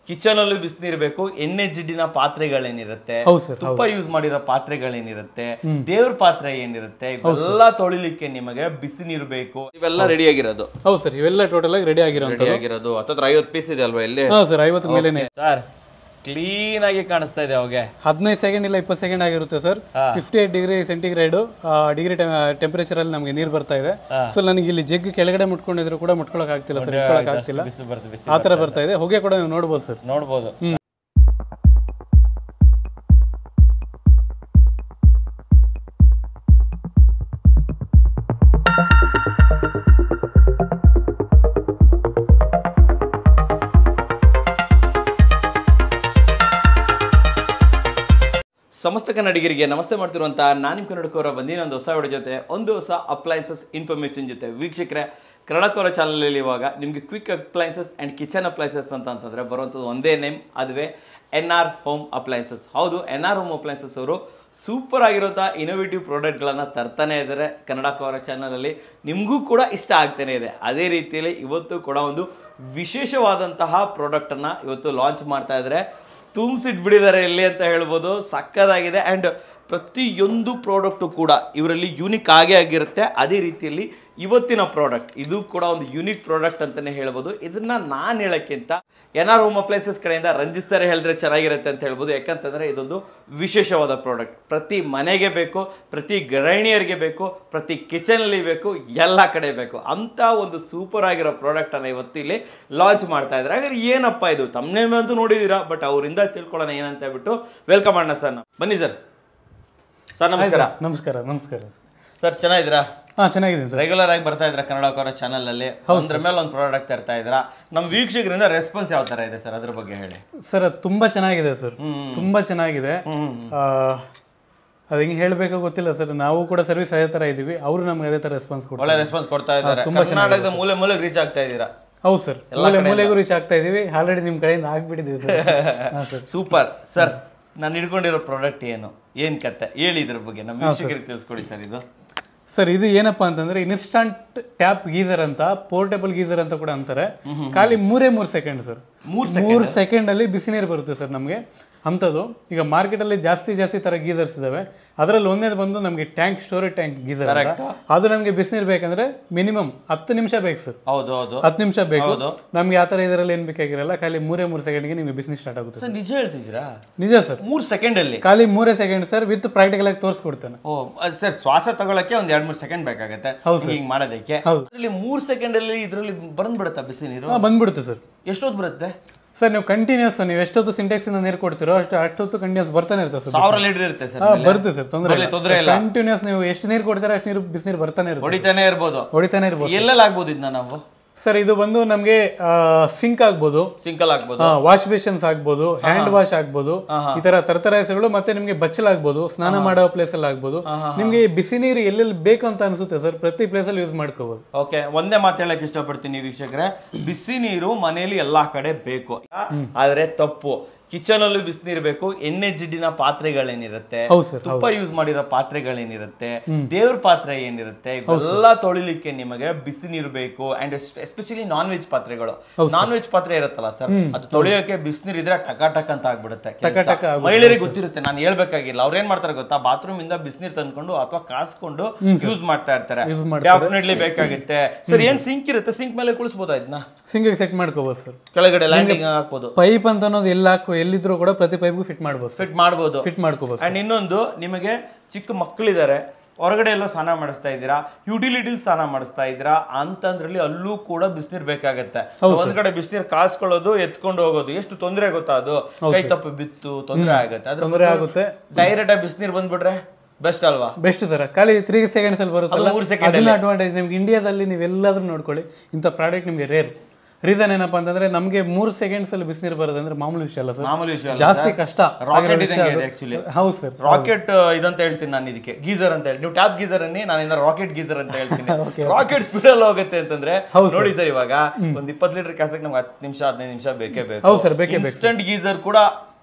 Kitchen ಅಲ್ಲೂ ಬಿಸಿನೀರ್ ಬೇಕು ಎಣ್ಣೆ ಜಿಡ್ಡಿನ ಪಾತ್ರೆಗಳೇನಿರುತ್ತೆ ಹೌದು ಸರ್ ತುಪ್ಪ ಯೂಸ್ ಮಾಡಿರೋ ಪಾತ್ರೆಗಳೇನಿರುತ್ತೆ ದೇವ್ರ ಪಾತ್ರೆ ಏನಿರುತ್ತೆ ಇವೆಲ್ಲ ತೊಳಿಲಿಕ್ಕೆ ನಿಮಗೆ ಬಿಸಿ ನೀರು ಬೇಕು ಇವೆಲ್ಲ ರೆಡಿ ಆಗಿರೋದು ಹೌದು ಸರ್ ಇವೆಲ್ಲ ಟೋಟಲ್ ಆಗಿ ರೆಡಿ ಆಗಿರೋಂಥ ರೆಡಿ ಆಗಿರೋದು ಹತ್ತತ್ರ ಐವತ್ತು ಪೀಸ್ ಇದೆ ಅಲ್ವಾ ಇಲ್ಲಿ ಹಾಂ ಸರ್ ಐವತ್ತು ಮೇಲೇನೆ ಸರ್ ಕ್ಲೀನ್ ಆಗಿ ಕಾಣಿಸ್ತಾ ಇದೆ ಅವಾಗೆ ಹದಿನೈದು ಸೆಕೆಂಡ್ ಇಲ್ಲ ಇಪ್ಪತ್ತು ಸೆಕೆಂಡ್ ಆಗಿರುತ್ತೆ sir fifty eight degree centigrade degree temperature ಅಲ್ಲಿ ನಮಗೆ ನೀರು ಬರ್ತಾ ಇದೆ ಸೊ ನನಗೆ ಇಲ್ಲಿ ಜಗ್ ಕೆಳಗಡೆ ಮುಟ್ಕೊಂಡಿದ್ರು ಕೂಡ ಮುಟ್ಕೊಳಕ್ ಆಗ್ತಿಲ್ಲ ಸರ್ ಇಟ್ಕೊಳಕ್ ಆಗ್ತಿಲ್ಲ ಬಿಸಿಲು ಬರ್ತದೆ ಬಿಸಿ ಆ ಥರ ಬರ್ತಾ ಇದೆ ಹೊಗೆ ಕೂಡ ನೀವು ನೋಡ್ಬೋದು ಸರ್ ನೋಡ್ಬೋದು ಸಮಸ್ತ ಕನ್ನಡಿಗರಿಗೆ ನಮಸ್ತೆ ಮಾಡ್ತಿರುವಂತ ನಾನು ನಿಮ್ಮ ಕನ್ನಡಕವರ ಬಂದಿನ ಒಂದು ಹೊಸ ವಿಡಿಯೋ ಜೊತೆ ಒಂದು ಹೊಸ ಅಪ್ಲೈನ್ಸಸ್ ಇನ್ಫಾರ್ಮೇಷನ್ ಜೊತೆ ವೀಕ್ಷಕರೇ ಕನ್ನಡಕವರ ಚಾನಲಲ್ಲಿ ಇವಾಗ ನಿಮಗೆ quick appliances and kitchen appliances ಅಂತ ಅಂತಂದರೆ ಬರುವಂಥದ್ದು ಒಂದೇ ನೇಮ್ ಅದುವೇ ಎನ್ ಆರ್ ಹೋಮ್ ಅಪ್ಲೈನ್ಸಸ್ ಹೌದು ಎನ್ ಆರ್ ಹೋಮ್ ಅಪ್ಲೈನ್ಸಸ್ ಅವರು ಸೂಪರ್ ಆಗಿರೋಂಥ ಇನೋವೇಟಿವ್ ಪ್ರಾಡಕ್ಟ್ಗಳನ್ನು ತರ್ತಾನೆ ಇದ್ದಾರೆ ಕನ್ನಡ ಕವರ ಚಾನಲಲ್ಲಿ ನಿಮಗೂ ಕೂಡ ಇಷ್ಟ ಆಗ್ತಾನೆ ಇದೆ ಅದೇ ರೀತಿಯಲ್ಲಿ ಇವತ್ತು ಕೂಡ ಒಂದು ವಿಶೇಷವಾದಂತಹ ಪ್ರಾಡಕ್ಟನ್ನು ಇವತ್ತು ಲಾಂಚ್ ಮಾಡ್ತಾ ಇದ್ದಾರೆ ತುಂಬಿಸಿಟ್ಬಿಟ್ಟಿದ್ದಾರೆ ಇಲ್ಲಿ ಅಂತ ಹೇಳ್ಬೋದು ಸಕ್ಕದಾಗಿದೆ ಆ್ಯಂಡ್ ಪ್ರತಿಯೊಂದು ಪ್ರಾಡಕ್ಟು ಕೂಡ ಇವರಲ್ಲಿ ಯೂನಿಕ್ ಆಗೇ ಆಗಿರುತ್ತೆ ಅದೇ ರೀತಿಯಲ್ಲಿ ಇವತ್ತಿನ ಪ್ರಾಡಕ್ಟ್ ಇದು ಕೂಡ ಒಂದು ಯೂನಿಕ್ ಪ್ರಾಡಕ್ಟ್ ಅಂತಲೇ ಹೇಳ್ಬೋದು ಇದನ್ನ ನಾನು ಹೇಳೋಕ್ಕಿಂತ ಎನ್ ಆರ್ ಹೋಮ್ ಅಪ್ಲೈನ್ಸಸ್ ಕಡೆಯಿಂದ ರಂಜಿತ್ ಸರ್ ಹೇಳಿದ್ರೆ ಚೆನ್ನಾಗಿರುತ್ತೆ ಅಂತ ಹೇಳ್ಬೋದು ಯಾಕಂತಂದರೆ ಇದೊಂದು ವಿಶೇಷವಾದ ಪ್ರಾಡಕ್ಟ್ ಪ್ರತಿ ಮನೆಗೆ ಬೇಕು ಪ್ರತಿ ಗೃಹಿಣಿಯರಿಗೆ ಬೇಕು ಪ್ರತಿ ಕಿಚನಲ್ಲಿ ಬೇಕು ಎಲ್ಲ ಕಡೆ ಬೇಕು ಅಂತ ಒಂದು ಸೂಪರ್ ಆಗಿರೋ ಪ್ರಾಡಕ್ಟನ್ನು ಇವತ್ತು ಇಲ್ಲಿ ಲಾಂಚ್ ಮಾಡ್ತಾ ಇದ್ದಾರೆ ಹಾಗಾದ್ರೆ ಏನಪ್ಪ ಇದು ತಮ್ಮನೇನಂತೂ ನೋಡಿದ್ದೀರಾ ಬಟ್ ಅವರಿಂದ ತಿಳ್ಕೊಳ್ಳೋಣ ಏನಂತ ಹೇಳ್ಬಿಟ್ಟು ವೆಲ್ಕಮ್ ಮಾಡೋಣ ಸರ್ ಬನ್ನಿ ಸರ್ ಸರ್ ನಮಸ್ಕಾರ ನಮಸ್ಕಾರ ನಮಸ್ಕಾರ ಸರ್ ಚೆನ್ನಾಗಿದ್ದೀರಾ ಹಾಂ ಚೆನ್ನಾಗಿದ್ದೀನಿ ಸರ್ ರೆಗ್ಯುಲರ್ ಆಗಿ ಬರ್ತಾ ಇದ್ರ ಕನ್ನಡ ಕವರ ಚಾನಲ್ ಅಲ್ಲಿ ಒಂದ್ರ ಮೇಲೆ ಒಂದು ಪ್ರಾಡಕ್ಟ್ ತರ್ತಾ ಇದ್ರ ನಮ್ಮ ವೀಕ್ಷಕರಿಂದ ರೆಸ್ಪಾನ್ಸ್ ಯಾವ ತರ ಇದೆ ಸರ್ ಅದ್ರ ಬಗ್ಗೆ ಹೇಳಿ ಸರ್ ಅದು ತುಂಬಾ ಚೆನ್ನಾಗಿದೆ ಸರ್ ತುಂಬಾ ಚೆನ್ನಾಗಿದೆ ಆ, ಅದು ಹೆಂಗೆ ಹೇಳಬೇಕು ಗೊತ್ತಿಲ್ಲ ಸರ್ ನಾವು ಕೂಡ ಸರ್ವಿಸ್ ಅದೇ ಥರ ಇದ್ದೀವಿ ಅವರು ನಮ್ಗೆ ಅದೇ ಥರ ರೆಸ್ಪಾನ್ಸ್ ಕೊಡ್ತಾರೆ ಒಳ್ಳೆ ರೆಸ್ಪಾನ್ಸ್ ಕೊಡ್ತಾ ಇದ್ದಾರೆ ಕರ್ನಾಟಕದ ಮೂಲೆ ಮೂಲೆ ರೀಚ್ ಆಗ್ತಾ ಇದ್ದೀರಾ ಹೌದು ಸರ್ ಮೂಲೆ ಮೂಲೆಗೂ ರೀಚ್ ಆಗ್ತಾ ಇದೀವಿ ಆಲ್ರೆಡಿ ನಿಮ್ಮ ಕಡೆಯಿಂದ ಆಗ್ಬಿಟ್ಟಿದ್ದೀವಿ ಸರ್ ಹಾಂ ಸರ್ ಸೂಪರ್ ಸರ್ ನಾನು ಹಿಡ್ಕೊಂಡಿರೋ ಪ್ರಾಡಕ್ಟ್ ಏನು ಏನ್ ಕತೆ ಹೇಳಿ ಇದ್ರ ಬಗ್ಗೆ ನಮ್ಮ ವೀಕ್ಷಕರಿಗೆ ತಿಳಿಸ್ಕೊಡಿ ಸರ್ ಇದು ಸರ್ ಇದು ಏನಪ್ಪಾ ಅಂತಂದ್ರೆ ಇನ್ಸ್ಟಂಟ್ ಟ್ಯಾಪ್ ಗೀಸರ್ ಅಂತ ಪೋರ್ಟೇಬಲ್ ಗೀಸರ್ ಅಂತ ಕೂಡ ಅಂತಾರೆ ಖಾಲಿ ಮೂರೇ ಮೂರು ಸೆಕೆಂಡ್ ಸರ್ ಮೂರ್ ಮೂರು ಸೆಕೆಂಡ್ ಅಲ್ಲಿ ಬಿಸಿ ನೀರು ಬರುತ್ತೆ ಸರ್ ನಮಗೆ ಅಂಥದ್ದು ಈಗ market ಅಲ್ಲಿ ಜಾಸ್ತಿ ಜಾಸ್ತಿ ತರ ಗೀಸರ್ಸ್ ಇದಾವೆ ಅದರಲ್ಲಿ ಒಂದೇದು ಬಂದು ನಮಗೆ ಟ್ಯಾಂಕ್ ಸ್ಟೋರೇಜ್ ಟ್ಯಾಂಕ್ ಗೀಸರ್ ಅಂತ ಅದು ನಮಗೆ ಬಿಸಿನೀರು ಬೇಕಂದ್ರೆ ಮಿನಿಮಮ್ ಹತ್ತು ನಿಮಿಷ ಬೇಕು ಸರ್ ಹೌದು ಹೌದು ಹತ್ತು ನಿಮಿಷ ಬೇಕು ಹೌದು. ನಮ್ಗೆ ಆ ಥರ ಇದರಲ್ಲಿ ಏನು ಬೇಕಾಗಿರಲ್ಲ ಖಾಲಿ ಮೂರೇ ಮೂರು ಸೆಕೆಂಡ್ಗೆ ನಿಮಗೆ ಬಿಸಿನೀರು ಸ್ಟಾರ್ಟ್ ಆಗುತ್ತೆ ಸರ್ ನಿಜ ಹೇಳ್ತಿದ್ದೀರಾ ನಿಜ ಸರ್ ಮೂರ್ ಸೆಕೆಂಡ್ ಅಲ್ಲಿ ಖಾಲಿ ಮೂರೇ ಸೆಕೆಂಡ್ ಸರ್ ವಿತ್ ಪ್ರಾಕ್ಟಿಕಲ್ ಆಗಿ ತೋರಿಸ್ಕೊಡ್ತೇನೆ ಓ ಸರ್ ಶ್ವಾಸ ತಗೊಳಕ್ಕೆ ಒಂದ್ ಎರಡ್ ಮೂರ್ ಸೆಕೆಂಡ್ ಬೇಕಾಗತ್ತೆ ಹಿಂಗ್ ಮಾಡೋದಕ್ಕೆ ಹೌದು. ಅದ್ರಲ್ಲಿ ಮೂರ್ ಸೆಕೆಂಡ್ ಅಲ್ಲಿ ಇದ್ರಲ್ಲಿ ಬಂದ್ಬಿಡುತ್ತಾ ಬಿಸಿ ನೀರು ಹಾಂ ಬಂದ್ಬಿಡುತ್ತೆ ಸರ್ ಎಷ್ಟೊತ್ತು ಬರುತ್ತೆ ಸರ್ ನೀವು ಕಂಟಿನ್ಯೂಸ್ ನೀವು ಎಷ್ಟೊತ್ತು ಸಿಂಟೆಕ್ಸ್ ಇಂದ ನೀರು ಕೊಡ್ತೀರೋ ಅಷ್ಟು ಅಷ್ಟೊತ್ತು ಕಂಟಿನ್ಯೂಸ್ ಬರ್ತಾನೆ ಇರ್ತದೆ ಸರ್ ಸಾವಿರ ಲೀಟರ್ ಇರುತ್ತೆ ಸರ್ ಹಾ, ಬರುತ್ತೆ ಸರ್ ತೊಂದರೆ ಬರ್ಲಿ, ತೊಂದ್ರೆ ಇಲ್ಲ. ಕಂಟಿನ್ಯೂಸ್ ನೀವು ಎಷ್ಟು ನೀರು ಕೊಡ್ತೀರಾ ಅಷ್ಟು ನೀರು ಬಿಸಿನೀರು ಬರ್ತಾನೆ ಇರುತ್ತೆ ಹೊಡಿತಾನೆ ಇರ್ಬೋದು ಹೊಡಿತಾನೆ ಇರ್ಬೋದು ಎಲ್ಲೆಲ್ಲ ಆಗ್ಬೋದು ಇದನ್ನ ನಾವು ಸರ್ ಇದು ಬಂದು ನಮಗೆ ಸಿಂಕ್ ಆಗ್ಬೋದು ಸಿಂಕಲ್ ಆಗ್ಬೋದು ವಾಶ್ ಬೇಷನ್ಸ್ ಆಗ್ಬೋದು ಹ್ಯಾಂಡ್ ವಾಶ್ ಆಗ್ಬೋದು ಈ ತರ ತರತರ ಹೆಸರುಗಳು ಮತ್ತೆ ನಿಮಗೆ ಬಚ್ಚಲ್ ಆಗ್ಬೋದು ಸ್ನಾನ ಮಾಡೋ ಪ್ಲೇಸ್ ಅಲ್ಲಿ ಆಗ್ಬೋದು ನಿಮಗೆ ಬಿಸಿ ನೀರು ಎಲ್ಲೆಲ್ಲಿ ಬೇಕು ಅಂತ ಅನ್ಸುತ್ತೆ ಸರ್ ಪ್ರತಿ ಪ್ಲೇಸ್ ಅಲ್ಲಿ ಯೂಸ್ ಮಾಡ್ಕೋಬಹುದು ಓಕೆ ಒಂದೇ ಮಾತು ಹೇಳಕ್ ಇಷ್ಟಪಡ್ತೀನಿ ವೀಕ್ಷಕರೇ ಬಿಸಿ ನೀರು ಮನೆಯಲ್ಲಿ ಎಲ್ಲಾ ಕಡೆ ಬೇಕು ಆದ್ರೆ ತಪ್ಪು ಕಿಚನ್ ಅಲ್ಲೂ ಬಿಸಿನೀರು ಬೇಕು ಎಣ್ಣೆ ಜಿಡ್ಡಿನ ಪಾತ್ರೆಗಳೇನಿರುತ್ತೆ ಹೌದು ಸರ್ ತುಪ್ಪ ಯೂಸ್ ಮಾಡಿರೋ ಪಾತ್ರೆಗಳೇನಿರುತ್ತೆ ದೇವ್ರ ಪಾತ್ರೆ ಏನಿರುತ್ತೆ ಇವೆಲ್ಲ ತೊಳಿಲಿಕ್ಕೆ ನಿಮಗೆ ಬಿಸಿ ನೀರು ಬೇಕು ಅಂಡ್ ಎಸ್ಪೆಷಲಿ ನಾನ್ ವೆಜ್ ಪಾತ್ರೆಗಳು ನಾನ್ ವೆಜ್ ಪಾತ್ರೆ ಇರುತ್ತಲ್ಲ ಸರ್ ಅದು ತೊಳೆಯೋಕೆ ಬಿಸಿನೀರು ಇದ್ರೆ ಟಕ ಟಕ್ ಅಂತ ಆಗ್ಬಿಡುತ್ತೆ ಕೆಲ್ಸ. ಟಕ ಆಗುತ್ತೆ. ಮಹಿಳೆಯರಿಗೆ ಗೊತ್ತಿರುತ್ತೆ ನಾನು ಹೇಳ್ಬೇಕಾಗಿಲ್ಲ ಅವ್ರು ಏನ್ ಮಾಡ್ತಾರೆ ಗೊತ್ತಾ ಬಾತ್ರೂಮ್ ಇಂದ ಬಿಸಿನೀರು ತಂದ್ಕೊಂಡು ಅಥವಾ ಕಾಸ್ಕೊಂಡು ಯೂಸ್ ಮಾಡ್ತಾ ಇರ್ತಾರೆ Use ಮಾಡ್ತಾರೆ. ಡೆಫಿನೆಟ್ಲಿ ಬೇಕಾಗುತ್ತೆ ಸರ್ ಏನ್ ಸಿಂಕ್ ಇರುತ್ತೆ ಸಿಂಕ್ ಮೇಲೆ ಕುಳಿಸ್ಬೋದಾ ಇದನ್ನ ಸಿಂಗಿಗೆ ಸೆಟ್ ಮಾಡ್ಕೋಬಹುದು ಸರ್ ಕೆಳಗಡೆ ಲ್ಯಾಂಡಿಂಗ್ ಹಾಕ್ಬೋದು ಪೈಪ್ ಅಂತ ಅನ್ನೋದು ಎಲ್ಲ ಹಾಕೋ ಎಲ್ಲಿದ್ರು ಕೂಡ ಪ್ರತಿ ಪೈಪ್ಗೂ ಫಿಟ್ ಮಾಡ್ಬೋದು ಸರ್ ಫಿಟ್ ಮಾಡ್ಬೋದು ಫಿಟ್ ಮಾಡ್ಕೋಬಹುದು ಅಂಡ್ ಇನ್ನೊಂದು ನಿಮಗೆ ಚಿಕ್ಕ ಮಕ್ಕಳಿದ್ದಾರೆ ಹೊರಗಡೆ ಎಲ್ಲ ಸ್ನಾನ ಮಾಡಿಸ್ತಾ ಇದ್ದೀರಾ ಯುಟಿಲಿಟೀಸ್ ಸ್ನಾನ ಮಾಡಿಸ್ತಾ ಇದ್ದೀರಾ ಅಂತಂದ್ರಲ್ಲಿ ಅಲ್ಲೂ ಕೂಡ ಬಿಸಿನೀರ್ ಬೇಕಾಗತ್ತೆ ಒಂದ್ ಕಡೆ ಬಿಸಿನೀರ್ ಕಾಸ್ಕೊಳ್ಳೋದು ಎತ್ಕೊಂಡು ಹೋಗೋದು ಎಷ್ಟು ತೊಂದರೆ ಗೊತ್ತಾ ಅದು ಕೈ ತಪ್ಪು ಬಿತ್ತು ತೊಂದರೆ ಆಗುತ್ತೆ ಅದ್ರ ತೊಂದರೆ ಆಗುತ್ತೆ ಡೈರೆಕ್ಟ್ ಆಗಿ ಬಿಸಿನೀರ್ ಬಂದ್ಬಿಟ್ರೆ ಬೆಸ್ಟ್ ಅಲ್ವಾ ಬೆಸ್ಟ್ ಸರ್ ಖಾಲಿ ತ್ರೀ ಸೆಕೆಂಡ್ಸ್ ಅಲ್ಲಿ ಬರುತ್ತಲ್ಲ ಅದು ಮೂರು second ಅದನ್ನ ಅಡ್ವಾಂಟೇಜ್ ನಿಮ್ಗೆ ಇಂಡಿಯಾದಲ್ಲಿ ನೀವು ಎಲ್ಲಾದ್ರೂ ನೋಡ್ಕೊಳ್ಳಿ ಇಂಥ ಪ್ರಾಡಕ್ಟ್ ನಿಮಗೆ ರೇರ್ ರೀಸನ್ ಏನಪ್ಪಾ ಅಂತಂದ್ರೆ ನಮಗೆ ಮೂರು ಸೆಕೆಂಡ್ಸ್ ಅಲ್ಲಿ ಬಿಸಿನೀರು ಬರೋದಂದ್ರೆ ಮಾಮೂಲಿ ವಿಷಯ ಅಲ್ಲ ಸರ್ ಮಾಮೂಲಿ ವಿಷಯ ಅಲ್ಲ ಜಾಸ್ತಿ ಕಷ್ಟ ರಾಕೆಟ್ ಇದ್ದಂಗೆ ಇದೆ ಆಕ್ಚುಲಿ ಹೌದು ಸರ್ ರಾಕೆಟ್ ಇದಂತ ಹೇಳ್ತೀನಿ ನಾನು ಇದಕ್ಕೆ ಗೀಸರ್ ಅಂತ ಹೇಳಿ ನೀವು ಟ್ಯಾಪ್ ಗೀಸರ್ ಅನ್ನಿ ನಾನು ರಾಕೆಟ್ ಗೀಸರ್ ಅಂತ ಹೇಳ್ತೀನಿ ರಾಕೆಟ್ ಸ್ಪೀಡ್ ಅಲ್ಲಿ ಹೋಗುತ್ತೆ ಅಂತಂದ್ರೆ ನೋಡಿ ಸರ್ ಇವಾಗ ಒಂದ್ ಇಪ್ಪತ್ತು ಲೀಟರ್ ಕ್ಯಾಸಕ್ಕೆ ನಮ್ಗೆ ಹತ್ತು ನಿಮಿಷ ಹದಿನೈದು ನಿಮಿಷ ಬೇಕೇ ಬೇಕು ಹೌದು ಸರ್ ಬೇಕೇ ಇನ್ಸ್ಟಂಟ್ ಗೀಸರ್ ಕೂಡ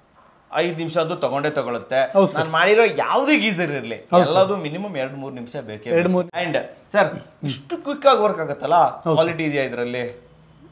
ಐದ್ ನಿಮಿಷ ಅದು ತಗೊಂಡೇ ತಗೊಳುತ್ತೆ ನಾನು ಮಾಡಿರೋ ಯಾವುದೇ ಗೀಸರ್ ಇರ್ಲಿ ಎಲ್ಲದು ಮಿನಿಮಮ್ ಎರಡ್ ಮೂರ್ ನಿಮಿಷ ಬೇಕೇ ಎರಡ್ ಮೂರ್ ಅಂಡ್ ಸರ್ ಇಷ್ಟು ಕ್ವಿಕ್ ಆಗಿ ವರ್ಕ್ ಆಗುತ್ತಲ್ಲ ಕ್ವಾಲಿಟಿ ಇದೆಯಾ ಇದರಲ್ಲಿ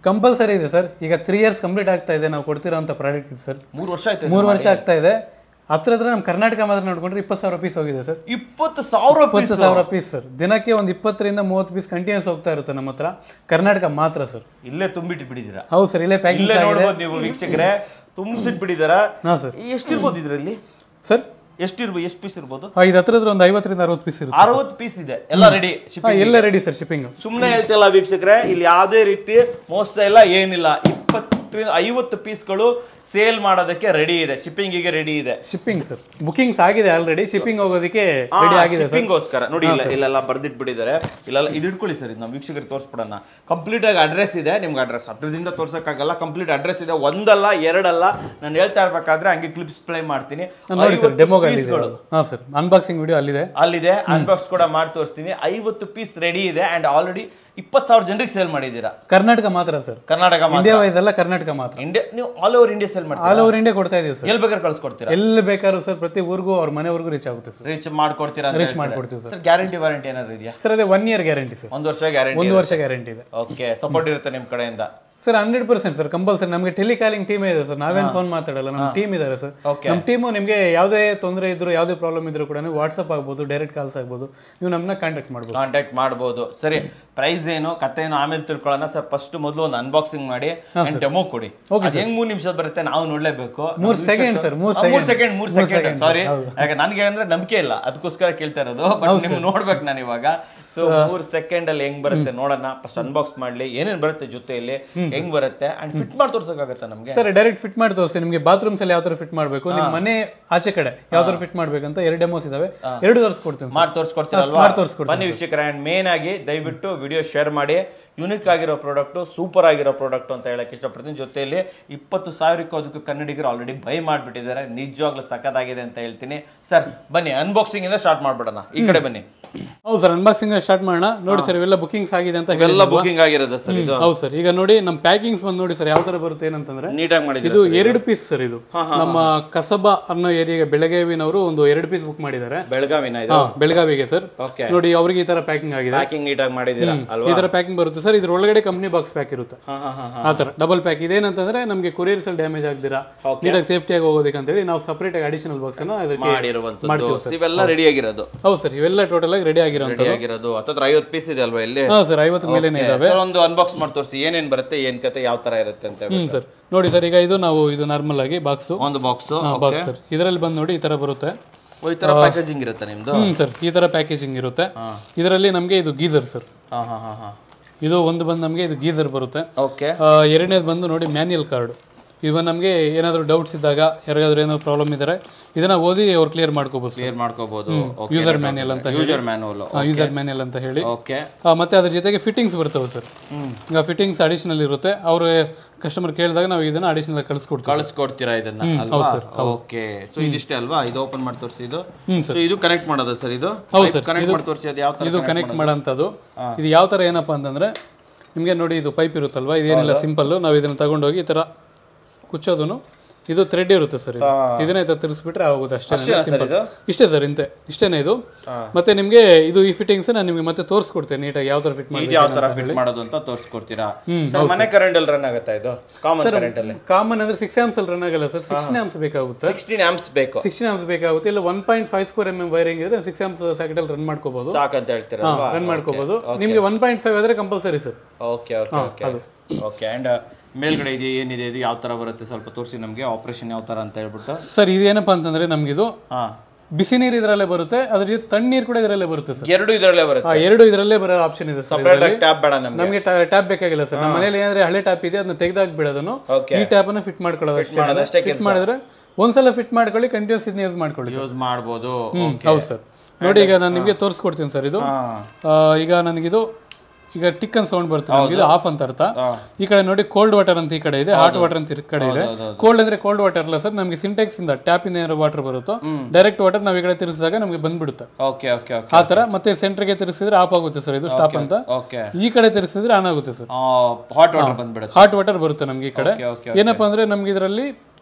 ಕಂಪಲ್ಸರಿ ಇದೆ ಸರ್ ಈಗ ತ್ರೀ ಇಯರ್ಸ್ ಕಂಪ್ಲೀಟ್ ಆಗ್ತಾ ಇದೆ ನಾವು ಕೊಡ್ತಿರೋಂಥ ಪ್ರಾಡಕ್ಟ್ ಇದೆ ಸರ್ ಮೂರು ವರ್ಷ ಆಯ್ತು ಮೂರು ವರ್ಷ ಆಗ್ತಾ ಇದೆ ಹತ್ರ ಹತ್ರ ನಮ್ಮ ಕರ್ನಾಟಕ ಮಾತ್ರ ನೋಡ್ಕೊಂಡ್ರೆ ಇಪ್ಪತ್ತು ಸಾವಿರ ಪೀಸ್ ಹೋಗಿದೆ ಸರ್ ಇಪ್ಪತ್ತು ಸಾವಿರ ಇಪ್ಪತ್ತು ಸಾವಿರ ಪೀಸ್ ಸರ್ ದಿನಕ್ಕೆ ಒಂದು ಇಪ್ಪತ್ತರಿಂದ ಮೂವತ್ತು ಪೀಸ್ ಕಂಟಿನ್ಯೂಸ್ ಹೋಗ್ತಾ ಇರುತ್ತೆ ನಮ್ಮ ಹತ್ರ ಕರ್ನಾಟಕ ಮಾತ್ರ ಸರ್ ಇಲ್ಲೇ ತುಂಬಿಟ್ಟು ಬಿಟ್ಟಿದ್ದೀರಾ ಹೌದು ಸರ್ ಇಲ್ಲೇ ಪ್ಯಾಕಿಂಗ್ ಇಲ್ಲೇ ನೋಡ್ಬೋದು ನೀವು ವೀಕ್ಷಕರೇ ತುಂಬಿಸಿಟ್ಬಿಟ್ಟಿದಾರ ಹಾಂ ಸರ್ ಎಷ್ಟಿರ್ಬೋದು ಇದರಲ್ಲಿ ಸರ್ ಎಷ್ಟಿರ್ಬೋದು ಎಷ್ಟು ಪೀಸ್ ಇರ್ಬೋದು ಇದು ಹತ್ರ ಹತ್ರ ಒಂದು ಐವತ್ತರಿಂದ ಅರವತ್ತು ಪೀಸ್ ಇರುತ್ತೆ ಅರವತ್ತು ಪೀಸ್ ಇದೆ ಎಲ್ಲ ರೆಡಿ ಹಾಂ ಎಲ್ಲ ರೆಡಿ ಸರ್ ಶಿಪ್ಪಿಂಗ್ ಸುಮ್ಮನೆ ಹೇಳ್ತಿಲ್ಲ ವೀಕ್ಷಕರೇ ಇಲ್ಲಿ ಯಾವುದೇ ರೀತಿ ಮೋಸ ಇಲ್ಲ ಏನಿಲ್ಲ ಇಪ್ಪತ್ತರಿಂದ ಐವತ್ತು ಪೀಸ್ಗಳು ಸೇಲ್ ಮಾಡೋದಕ್ಕೆ ರೆಡಿ ಇದೆ ಶಿಪ್ಪಿಂಗಿಗೆ ರೆಡಿ ಇದೆ ಶಿಪ್ಪಿಂಗ್ ಸರ್ ಬುಕಿಂಗ್ಸ್ ಆಗಿದೆ ಆಲ್ರೆಡಿ ಶಿಪ್ಪಿಂಗ್ ಹೋಗೋದಕ್ಕೆ ರೆಡಿ ಆಗಿದೆ ಸರ್ ಶಿಪ್ಪಿಂಗೋಸ್ಕರ ನೋಡಿ ಇಲ್ಲ ಇಲ್ಲೆಲ್ಲ ಬರ್ದಿಟ್ಬಿಟ್ಟಿದ್ದಾರೆ ಇಲ್ಲೆಲ್ಲ ಇದು ಇಟ್ಕೊಳ್ಳಿ ಸರ್ ಇದು ನಾವು ವೀಕ್ಷಕರಿಗೆ ತೋರಿಸ್ಬಿಡೋಣ ಕಂಪ್ಲೀಟ್ ಆಗಿ ಅಡ್ರೆಸ್ ಇದೆ ನಿಮ್ಗೆ ಅಡ್ರೆಸ್ ಹತ್ರದಿಂದ ತೋರ್ಸಕ್ಕಾಗಲ್ಲ ಕಂಪ್ಲೀಟ್ ಅಡ್ರೆಸ್ ಇದೆ ಒಂದಲ್ಲ ಎರಡಲ್ಲ ನಾನು ಹೇಳ್ತಾ ಇರ್ಬೇಕಾದ್ರೆ ಹಂಗೆ ಕ್ಲಿಪ್ಸ್ ಪ್ಲೇ ಮಾಡ್ತೀನಿ ನೋಡಿ ಸರ್ ಐವತ್ತು ಡೆಮೋಗೆ ಅಲ್ಲಿದೆ pieceಗಳು. ಹಾಂ ಸರ್ ಅನ್ಬಾಕ್ಸಿಂಗ್ ವಿಡಿಯೋ ಅಲ್ಲಿದೆ ಅಲ್ಲಿದೆ ಅನ್ಬಾಕ್ಸ್ ಕೂಡ ಮಾಡಿ ತೋರಿಸ್ತೀನಿ ಐವತ್ತು ಪೀಸ್ ರೆಡಿ ಇದೆ ಅಂಡ್ ಆಲ್ರೆಡಿ ಇಪ್ಪತ್ತು ಸಾವಿರ ಜನರಿಗೆ ಸೇಲ್ ಮಾಡಿದ್ದೀರಾ ಕರ್ನಾಟಕ ಮಾತ್ರ ಸರ್ ಕರ್ನಾಟಕ ಇಂಡಿಯಾ ವೈಸ್ ಎಲ್ಲ ಕರ್ನಾಟಕ ಮಾತ್ರ ಇಂಡಿಯಾ ನೀವು ಆಲ್ ಓವರ್ ಇಂಡಿಯಾ ಸೇಲ್ ಮಾಡ್ತೀರಾ ಆಲ್ ಓವರ್ ಇಂಡಿಯಾ ಕೊಡ್ತಾ ಇದೀವಿ ಸರ್ ಎಲ್ಲಿ ಬೇಕಾದ್ರೆ ಕಳ್ಸ್ಕೊಡ್ತೀರಾ ಎಲ್ಲಿ ಬೇಕಾದ್ರೂ ಸರ್ ಪ್ರತಿ ಊರಿಗೂ ಅವ್ರ ಮನೆವರೆಗೂ ರೀಚ್ ಆಗುತ್ತೆ ಸರ್ ರೀಚ್ ಮಾಡ್ಕೊಡ್ತೀರಾ ರೀಚ್ ಮಾಡ್ಕೊಡ್ತೀವಿ ಸರ್ ಸರ್ ಗ್ಯಾರಂಟಿ ವಾರಂಟಿ ಏನಾದ್ರು ಇದೆಯಾ ಸರ್ ಅದೇ ಒನ್ ಇಯರ್ ಗ್ಯಾರಂಟಿ ಸರ್ ಒಂದು ವರ್ಷ ಗ್ಯಾರಂಟಿ ಒಂದು ವರ್ಷ ಗ್ಯಾರಂಟಿ ಇದೆ ಓಕೆ ಸಪೋರ್ಟ್ ಇರುತ್ತೆ ನಿಮ್ ಕಡೆಯಿಂದ sir hundred percent sir compulsory ನಮಗೆ ಟೆಲಿಕಾಲಿಂಗ್ ಟೀಮ್ ಇದೆ ಸರ್ ನಾವೇನು ಫೋನ್ ಮಾತಾಡಲ್ಲ ನಮ್ಮ ಟೀಮ್ ಇದ್ದಾರೆ ಸರ್ Okay. ನಮ್ಮ ಟೀಮು ನಿಮಗೆ ಯಾವುದೇ ತೊಂದರೆ ಇದ್ರು ಯಾವುದೇ ಪ್ರಾಬ್ಲಮ್ ಇದ್ರು ಕೂಡ ನೀವು ವಾಟ್ಸಪ್ ಆಗ್ಬೋದು ಡೈರೆಕ್ಟ್ ಕಾಲ್ಸ್ ಆಗ್ಬೋದು ನೀವು ನಮ್ಮನ್ನ ಕಾಂಟ್ಯಾಕ್ಟ್ ಮಾಡ್ಬೋದು ಕಾಂಟ್ಯಾಕ್ಟ್ ಮಾಡ್ಬೋದು ಸರಿ ಪ್ರೈಸ್ ಏನು ಕತೆ ಏನು ಆಮೇಲೆ ತಿಳ್ಕೊಳ್ಳೋಣ ಸರ್ ಫಸ್ಟ್ ಮೊದಲು ಒಂದು ಅನ್ಬಾಕ್ಸಿಂಗ್ ಮಾಡಿ ಡೆಮೋ ಕೊಡಿ ಅದ್ ಹೆಂಗ್ ಮೂರ್ ನಿಮಿಷ ಬರುತ್ತೆ ನಾವು ನೋಡ್ಲೇಬೇಕು ಮೂರ್ second sir, ಮೂರ್ ಆ, ಮೂರ್ ಸೆಕೆಂಡ್ ಮೂರ್ ಸೆಕೆಂಡ್ ಸಾರಿ ಯಾಕೆ ನನಗೆ ಅಂದ್ರೆ ನಂಬಿಕೆ ಇಲ್ಲ ಅದಕ್ಕೋಸ್ಕರ ಕೇಳ್ತಾ ಇರೋದು ಬಟ್ ನಿಮ್ ನೋಡ್ಬೇಕು ನಾನು ಇವಾಗ ಸೊ ಮೂರ್ ಸೆಕೆಂಡ್ ಅಲ್ಲಿ ಹೆಂಗ್ ಬರುತ್ತೆ ನೋಡೋಣ ಫಸ್ಟ್ ಅನ್ಬಾಕ್ಸ್ ಮಾಡ್ಲಿ ಏನೇನ್ ಬರುತ್ತೆ ಜೊತೆಯಲ್ಲಿ ಹೆಂಗ್ ಬರುತ್ತೆ ಅಂಡ್ ಫಿಟ್ ಮಾಡಿ ತೋರ್ಸಕ್ಕಾಗತ್ತ ನಮ್ಗೆ ಸರ್ ಡೈರೆಕ್ಟ್ ಫಿಟ್ ಮಾಡಿ ತೋರಿಸಿ ನಿಮಗೆ ಬಾತ್ರೂಮ್ಸ್ ಅಲ್ಲಿ ಯಾವ ತರ ಫಿಟ್ ಮಾಡಬೇಕು ನಿಮ್ಮ ಮನೆ ಆಚೆ ಕಡೆ ಯಾವ ತರ ಫಿಟ್ ಮಾಡ್ಬೇಕಂತ ಎರಡು ಡೆಮೋಸ್ ಇದಾವೆ ಎರಡು ತೋರಿಸ್ಕೊಡ್ತೀನಿ ಮಾಡಿ ತೋರಿಸ್ಕೊಡ್ತೀರಲ್ವಾ ಮಾಡಿ ತೋರಿಸ್ಕೊಡ್ತೀನಿ ಬನ್ನಿ ವೀಕ್ಷಕರ ಅಂಡ್ ಮೇನ್ ಆಗಿ ದಯವಿಟ್ಟು ವಿಡಿಯೋ ಶೇರ್ ಮಾಡಿ ಯುನಿಕ್ ಆಗಿರೋ ಪ್ರಾಡಕ್ಟ್ ಸೂಪರ್ ಆಗಿರೋ ಪ್ರಾಡಕ್ಟ್ ಅಂತ ಹೇಳಕ್ ಇಷ್ಟಪಡ್ತೀನಿ ಜೊತೆಯಲ್ಲಿ ಇಪ್ಪತ್ತು ಸಾವಿರಕ್ಕೂ ಅದಕ್ಕೂ ಕನ್ನಡಿಗರು ಆಲ್ರೆಡಿ ಬೈ ಮಾಡಿಬಿಟ್ಟಿದ್ದಾರೆ ನಿಜವಾಗ್ಲೂ ಸಖತ್ತಾಗಿದೆ ಅಂತ ಹೇಳ್ತೀನಿ ಸರ್ ಬನ್ನಿ ಅನ್ಬಾಕ್ಸಿಂಗ್ ಇಂದ ಸ್ಟಾರ್ಟ್ ಮಾಡ್ಬಿಡೋಣ ಈ ಕಡೆ ಬನ್ನಿ ಹೌದು ಸರ್ ಅನ್ಬಾಕ್ಸಿಂಗ್ ಸ್ಟಾರ್ಟ್ ಮಾಡೋಣ ನೋಡಿ ಸರ್ ಇವೆಲ್ಲ ಬುಕಿಂಗ್ಸ್ ಆಗಿದೆ ಅಂತ ಹೇಳಿ ಎಲ್ಲ ಬುಕಿಂಗ್ ಆಗಿರೋದು ಸರ್ ಇದು ಹೌದು ಸರ್ ಈಗ ನೋಡಿ ನಮ್ಮ ಪ್ಯಾಕಿಂಗ್ಸ್ ಬಂದು ನೋಡಿ ಸರ್ ಯಾವ ತರ ಬರುತ್ತೆ ಏನಂತಂದ್ರೆ ನೀಟಾಗಿ ಮಾಡಿದ್ರು ಇದು ಎರಡು ಪೀಸ್ ಸರ್ ಇದು ನಮ್ಮ ಕಸಬಾ ಅನ್ನೋ ಏರಿಯಾಗೆ ಬೆಳಗಾವಿನವರು ಒಂದು ಎರಡು ಪೀಸ್ ಬುಕ್ ಮಾಡಿದ್ದಾರೆ ಬೆಳಗಾವಿನ ಇದು ಹಾ ಬೆಳಗಾವಿಗೆ ಸರ್ ಓಕೆ ನೋಡಿ ಅವ್ರಿಗೆ ಈ ತರ ಪ್ಯಾಕಿಂಗ್ ಆಗಿದೆ ಪ್ಯಾಕಿಂಗ್ ನೀಟಾಗಿ ಮಾಡಿದ್ದೀರಾ ಅಲ್ವಾ ಈ ತರ ಪ್ಯಾಕಿಂಗ್ ಬರುತ್ತೆ ಸರ್ ಇದ್ರ ಒಳಗಡೆ ಕಂಪ್ನಿ ಬಾಕ್ಸ್ ಪ್ಯಾಕ್ ಇರುತ್ತೆ ಹಾ ಹಾ ಹಾ ಹಾ ಆ ತರ ಡಬಲ್ ಪ್ಯಾಕ್ ಇದೇನಂತಂದ್ರೆ ನಮಗೆ ಕೊರಿಯರ್ಸ್ ಅಲ್ಲಿ ಡ್ಯಾಮೇಜ್ ಆಗ್ದಿರಾ ನೀಟಾಗಿ ಸೇಫ್ಟಿಯಾಗಿ ಹೋಗೋದಕ್ಕೆ ಅಂತ ಹೇಳಿ ನಾವು ಸಪರೇಟ್ ಆಗಿ ಅಡಿಷನಲ್ ಬಾಕ್ಸ್ ಅನ್ನ ಅದಕ್ಕೆ ಮಾಡಿರುವಂತದ್ದು ಇವೆಲ್ಲ ರೆಡಿ ಆಗಿರೋದು ಹೌದು ಸರ್ ಇವೆಲ್ಲ ಟೋಟಲ್ ಆಗಿ ರೆಡಿ ಆಗಿರೋಂಥ ರೆಡಿ ಆಗಿರೋದು ಹತ್ತತ್ರ ಐವತ್ತು ಪೀಸ್ ಇದೆ ಅಲ್ವಾ ಇಲ್ಲಿ ಹಾ ಸರ್ ಐವತ್ತು ಮೇಲೇನೆ ಇದಾವೆ ಸರ್ ಒಂದು ಅನ್ಬಾಕ್ಸ್ ಮಾಡಿ ತೋರಿಸಿ ಏನೇನ್ ಬರುತ್ತೆ ಏನ್ ಕತೆ ಯಾವ ತರ ಇರುತ್ತೆ ಅಂತ ಹೇಳಿ ಹ್ಮ್ ಸರ್ ನೋಡಿ ಸರ್ ಈಗ ಇದು ನಾವು ಇದು ನಾರ್ಮಲ್ ಆಗಿ ಬಾಕ್ಸ್ ಒಂದು ಬಾಕ್ಸ್ ಬಾಕ್ಸ್ ಸರ್ ಇದರಲ್ಲಿ ಬಂದು ನೋಡಿ ಈ ತರ ಬರುತ್ತೆ ಈ ತರ ಪ್ಯಾಕೇಜಿಂಗ್ ಇರುತ್ತೆ ನಿಮ್ದು ಹ್ಮ್ ಸರ್ ಈ ತರ ಪ್ಯಾಕೇಜಿಂಗ್ ಇರುತ್ತೆ ಇದರಲ್ಲಿ ನಮಗೆ ಇದು ಗೀಸರ್ ಸರ್ ಹಾ ಹಾ ಹಾ ಹಾ ಇದು ಒಂದು ಬಂದು ನಮಗೆ ಇದು ಗೀಸರ್ ಬರುತ್ತೆ ಓಕೆ ಆ, ಎರಡನೇದು ಬಂದು ನೋಡಿ ಮ್ಯಾನ್ಯಲ್ ಕಾರ್ಡ್ ಇವನ್ ನಮಗೆ ಏನಾದರೂ ಡೌಟ್ಸ್ ಇದ್ದಾಗ ಯಾರಿಗಾದ್ರೂ ಏನಾದ್ರು ಪ್ರಾಬ್ಲಮ್ ಇದ್ದಾರೆ ಇದನ್ನ ಓದಿ ಅವ್ರು ಕ್ಲಿಯರ್ ಮಾಡ್ಕೋಬೋದು ಕ್ಲಿಯರ್ ಮಾಡ್ಕೋಬಹುದು ಯೂಸರ್ ಮ್ಯಾನ್ಯಲ್ ಅಂತ ಯೂಸರ್ ಮ್ಯಾನುವಲ್ ಯೂಸರ್ ಮ್ಯಾನ್ಯಲ್ ಅಂತ ಹೇಳಿ ಓಕೆ ಆ, ಮತ್ತೆ ಅದ್ರ ಜೊತೆಗೆ ಫಿಟ್ಟಿಂಗ್ಸ್ ಬರ್ತವೆ ಸರ್ ಈಗ ಫಿಟ್ಟಿಂಗ್ಸ್ ಅಡಿಷನಲ್ ಇರುತ್ತೆ ಅವ್ರು ಕಸ್ಟಮರ್ ಕೇಳಿದಾಗ ನಾವು ಇದನ್ನ ಅಡಿಷನಲ್ ಕಳಿಸ್ಕೊಡ್ತೀವಿ ಕಳಿಸ್ಕೊಡ್ತೀರಾ ಇದನ್ನ ಅಲ್ವಾ ಓಕೆ ಸೊ ಇದಿಷ್ಟೇ ಅಲ್ವಾ ಇದು ಓಪನ್ ಮಾಡಿ ತೋರಿಸಿ ಇದು ಹ್ಮ್, ಸೊ ಇದು ಕನೆಕ್ಟ್ ಮಾಡೋದು ಸರ್ ಇದು ಹೌದು ಸರ್ ಕನೆಕ್ಟ್ ಮಾಡಿ ತೋರಿಸಿ ಅದು ಯಾವ ತರ ಇದು ಕನೆಕ್ಟ್ ಮಾಡೋಂಥದ್ದು ಇದು ಯಾವ ಥರ ಏನಪ್ಪ ಅಂತಂದ್ರೆ ನಿಮಗೆ ನೋಡಿ ಇದು ಪೈಪ್ ಇರುತ್ತಲ್ವಾ ಇದೇನಿಲ್ಲ ಸಿಂಪಲ್ಲು ನಾವು ಇದನ್ನು ತಗೊಂಡೋಗಿ ಈ ಥರ ಕುಚ್ಚೋದು ಇದು ಥ್ರೆಡ್ ಇರುತ್ತೆ ಸರ್ ಇದು ಇದನ್ನೇ ಈ ಥರ ತಿರ್ಸ್ಬಿಟ್ರೆ ಆಗೋಗುತ್ತೆ ಅಷ್ಟೇ ಸಿಂಪಲ್ ಇದು ಇಷ್ಟೇ ಸರ್ ಇಂತೆ ಇಷ್ಟೇನೆ ಇದು ಮತ್ತೆ ನಿಮಗೆ ಇದು ಈ ಫಿಟ್ಟಿಂಗ್ಸ್ ನಾನು ನಿಮಗೆ ಮತ್ತೆ ತೋರಿಸ್ಕೊಡ್ತೇನೆ ನೀಟಾಗಿ ಯಾವ ಥರ ಫಿಟ್ ಇದು ಮಾಡಿ ಯಾವ ತರ ಫಿಟ್ ಮಾಡೋದು ಅಂತ ತೋರಿಸ್ಕೊಡ್ತೀರಾ ಸರ್ ಮನೆ ಕರೆಂಟ್ ಅಲ್ಲಿ ರನ್ ಆಗುತ್ತಾ ಇದು ಕಾಮನ್ ಕರೆಂಟ್ ಅಲ್ಲಿ ಕಾಮನ್ ಅಂದ್ರೆ ಸಿಕ್ಸ್ ಆಮ್ಸ್ ಅಲ್ಲಿ ರನ್ ಆಗಲ್ಲ ಸರ್ ಸಿಕ್ಸ್ಟೀನ್ ಆಮ್ಸ್ ಬೇಕಾಗುತ್ತೆ ಸಿಕ್ಸ್ಟೀನ್ ಆಂಪ್ಸ್ ಬೇಕು ಸಿಕ್ಸ್ಟೀನ್ ಆಮ್ಸ್ ಬೇಕಾಗುತ್ತೆ ಇಲ್ಲ one point five square M M wiring ಇದ್ರೆ ಸಿಕ್ಸ್ ಆಮ್ಸ್ ಸಾಕೆಟ್ ಅಲ್ಲಿ ರನ್ ಮಾಡ್ಕೋಬಹುದು ಸಾಕಂತ ಹೇಳ್ತೀರಾ ರನ್ ಮಾಡ್ಕೋಬಹುದು ನಿಮಗೆ ಒನ್ ಪಾಯಿಂಟ್ ಫೈವ್ ಆದ್ರೆ compulsory sir okay okay okay okay and ಮೇಲ್ಗಡೆ ಇದೆ ಏನಿದೆ ಇದು ಯಾವ ತರ ಬರುತ್ತೆ ಸ್ವಲ್ಪ ತೋರಿಸಿ ನಮಗೆ ಆಪರೇಷನ್ ಯಾವ ತರ ಅಂತ ಹೇಳ್ಬಿಟ್ಟು ಸರ್ ಇದೇನಪ್ಪ ಅಂತಂದ್ರೆ ನಮಗಿದು ಹಾ ಬಿಸಿ ನೀರು ಇದರಲ್ಲೇ ಬರುತ್ತೆ ಅದ್ರ ಜೊತೆ ತಣ್ಣೀರು ಕೂಡ ಇದರಲ್ಲೇ ಬರುತ್ತೆ ಸರ್ ಎರಡು ಇದರಲ್ಲೇ ಬರುತ್ತೆ ಆ ಎರಡು ಇದರಲ್ಲೇ ಬರೋ ಆಪ್ಷನ್ ಇದೆ ಸರ್ ಸಪ್ರೇಟ್ ಟ್ಯಾಪ್ ಬೇಡ ನಮ್ಗೆ ನಮಗೆ ಟ್ಯಾಪ್ ಬೇಕಾಗಿಲ್ಲ ಸರ್ ನಮ್ಮ ಮನೇಲಿ ಏನಾದ್ರೆ ಹಳೆ ಟ್ಯಾಪ್ ಇದೆ ಅದನ್ನ ತೆಗೆದಾಕ್ ಬಿಡೋದನ್ನು Okay. ಈ ಟ್ಯಾಪ್ ಅನ್ನು ಫಿಟ್ ಮಾಡ್ಕೊಳ್ಳೋದು ಮಾಡೋದಷ್ಟೇ ಅಷ್ಟೇ ಫಿಟ್ ಮಾಡಿದ್ರೆ ಒಂದ್ಸಲ ಫಿಟ್ ಮಾಡ್ಕೊಳ್ಳಿ ಕಂಟಿನ್ಯೂಸ್ ಇದನ್ನ ಯೂಸ್ ಮಾಡ್ಕೊಳ್ಳಿ ಯೂಸ್ ಮಾಡ್ಬೋದು ಹೌದು ಸರ್ ನೋಡಿ ಈಗ ನಾನು ನಿಮಗೆ ತೋರಿಸ್ಕೊಡ್ತೀನಿ ಸರ್ ಇದು ಹಾ ಆ, ಈಗ ನನಗಿದು ಈಗ ಟಿಕ್ ಅಂತ ಸೌಂಡ್ ಬರುತ್ತೆ ನಮ್ಗೆ ಇದು ಆಫ್ ಅಂತ ಅರ್ಥ ಹಾ. ಈ ಕಡೆ ನೋಡಿ ಕೋಲ್ಡ್ ವಾಟರ್ ಅಂತ ಈ ಕಡೆ ಇದೆ ಹಾಟ್ ವಾಟರ್ ಅಂತ ಈ ಕಡೆ ಇದೆ ಕೋಲ್ಡ್ ಅಂದ್ರೆ ಕೋಲ್ಡ್ ವಾಟರ್ ಅಲ್ಲ ಸರ್ ನಮಗೆ ಸಿಂಟೆಕ್ಸ್ ಇಂದ ಟ್ಯಾಪ್ ಇಂದ ಏನಾದ್ರು ವಾಟರ್ ಬರುತ್ತೋ ಡೈರೆಕ್ಟ್ ವಾಟರ್ ನಾವು ಈ ಕಡೆ ತಿರ್ಸಿದಾಗ ನಮಗೆ ಬಂದ್ಬಿಡುತ್ತೆ ಓಕೆ ಓಕೆ ಓಕೆ ಆ ತರ ಮತ್ತೆ ಸೆಂಟರ್ಗೆ ತಿರ್ಸಿದ್ರೆ ಆಫ್ ಆಗುತ್ತೆ ಸರ್ ಇದು ಸ್ಟಾಪ್ ಅಂತ ಓಕೆ ಈ ಕಡೆ ತಿರ್ಸಿದ್ರೆ ಆನ್ ಆಗುತ್ತೆ ಸರ್ ಹಾಟ್ ವಾಟರ್ ಬಂದ್ಬಿಡುತ್ತೆ ಹಾಟ್ ವಾಟರ್ ಬರುತ್ತೆ ನಮ್ಗೆ ಈ ಕಡೆ ಓಕೆ ಓಕೆ ಏನಪ್ಪಾ ಅಂದ್ರೆ ನಮ್ಗೆ ಇದರಲ್ಲಿ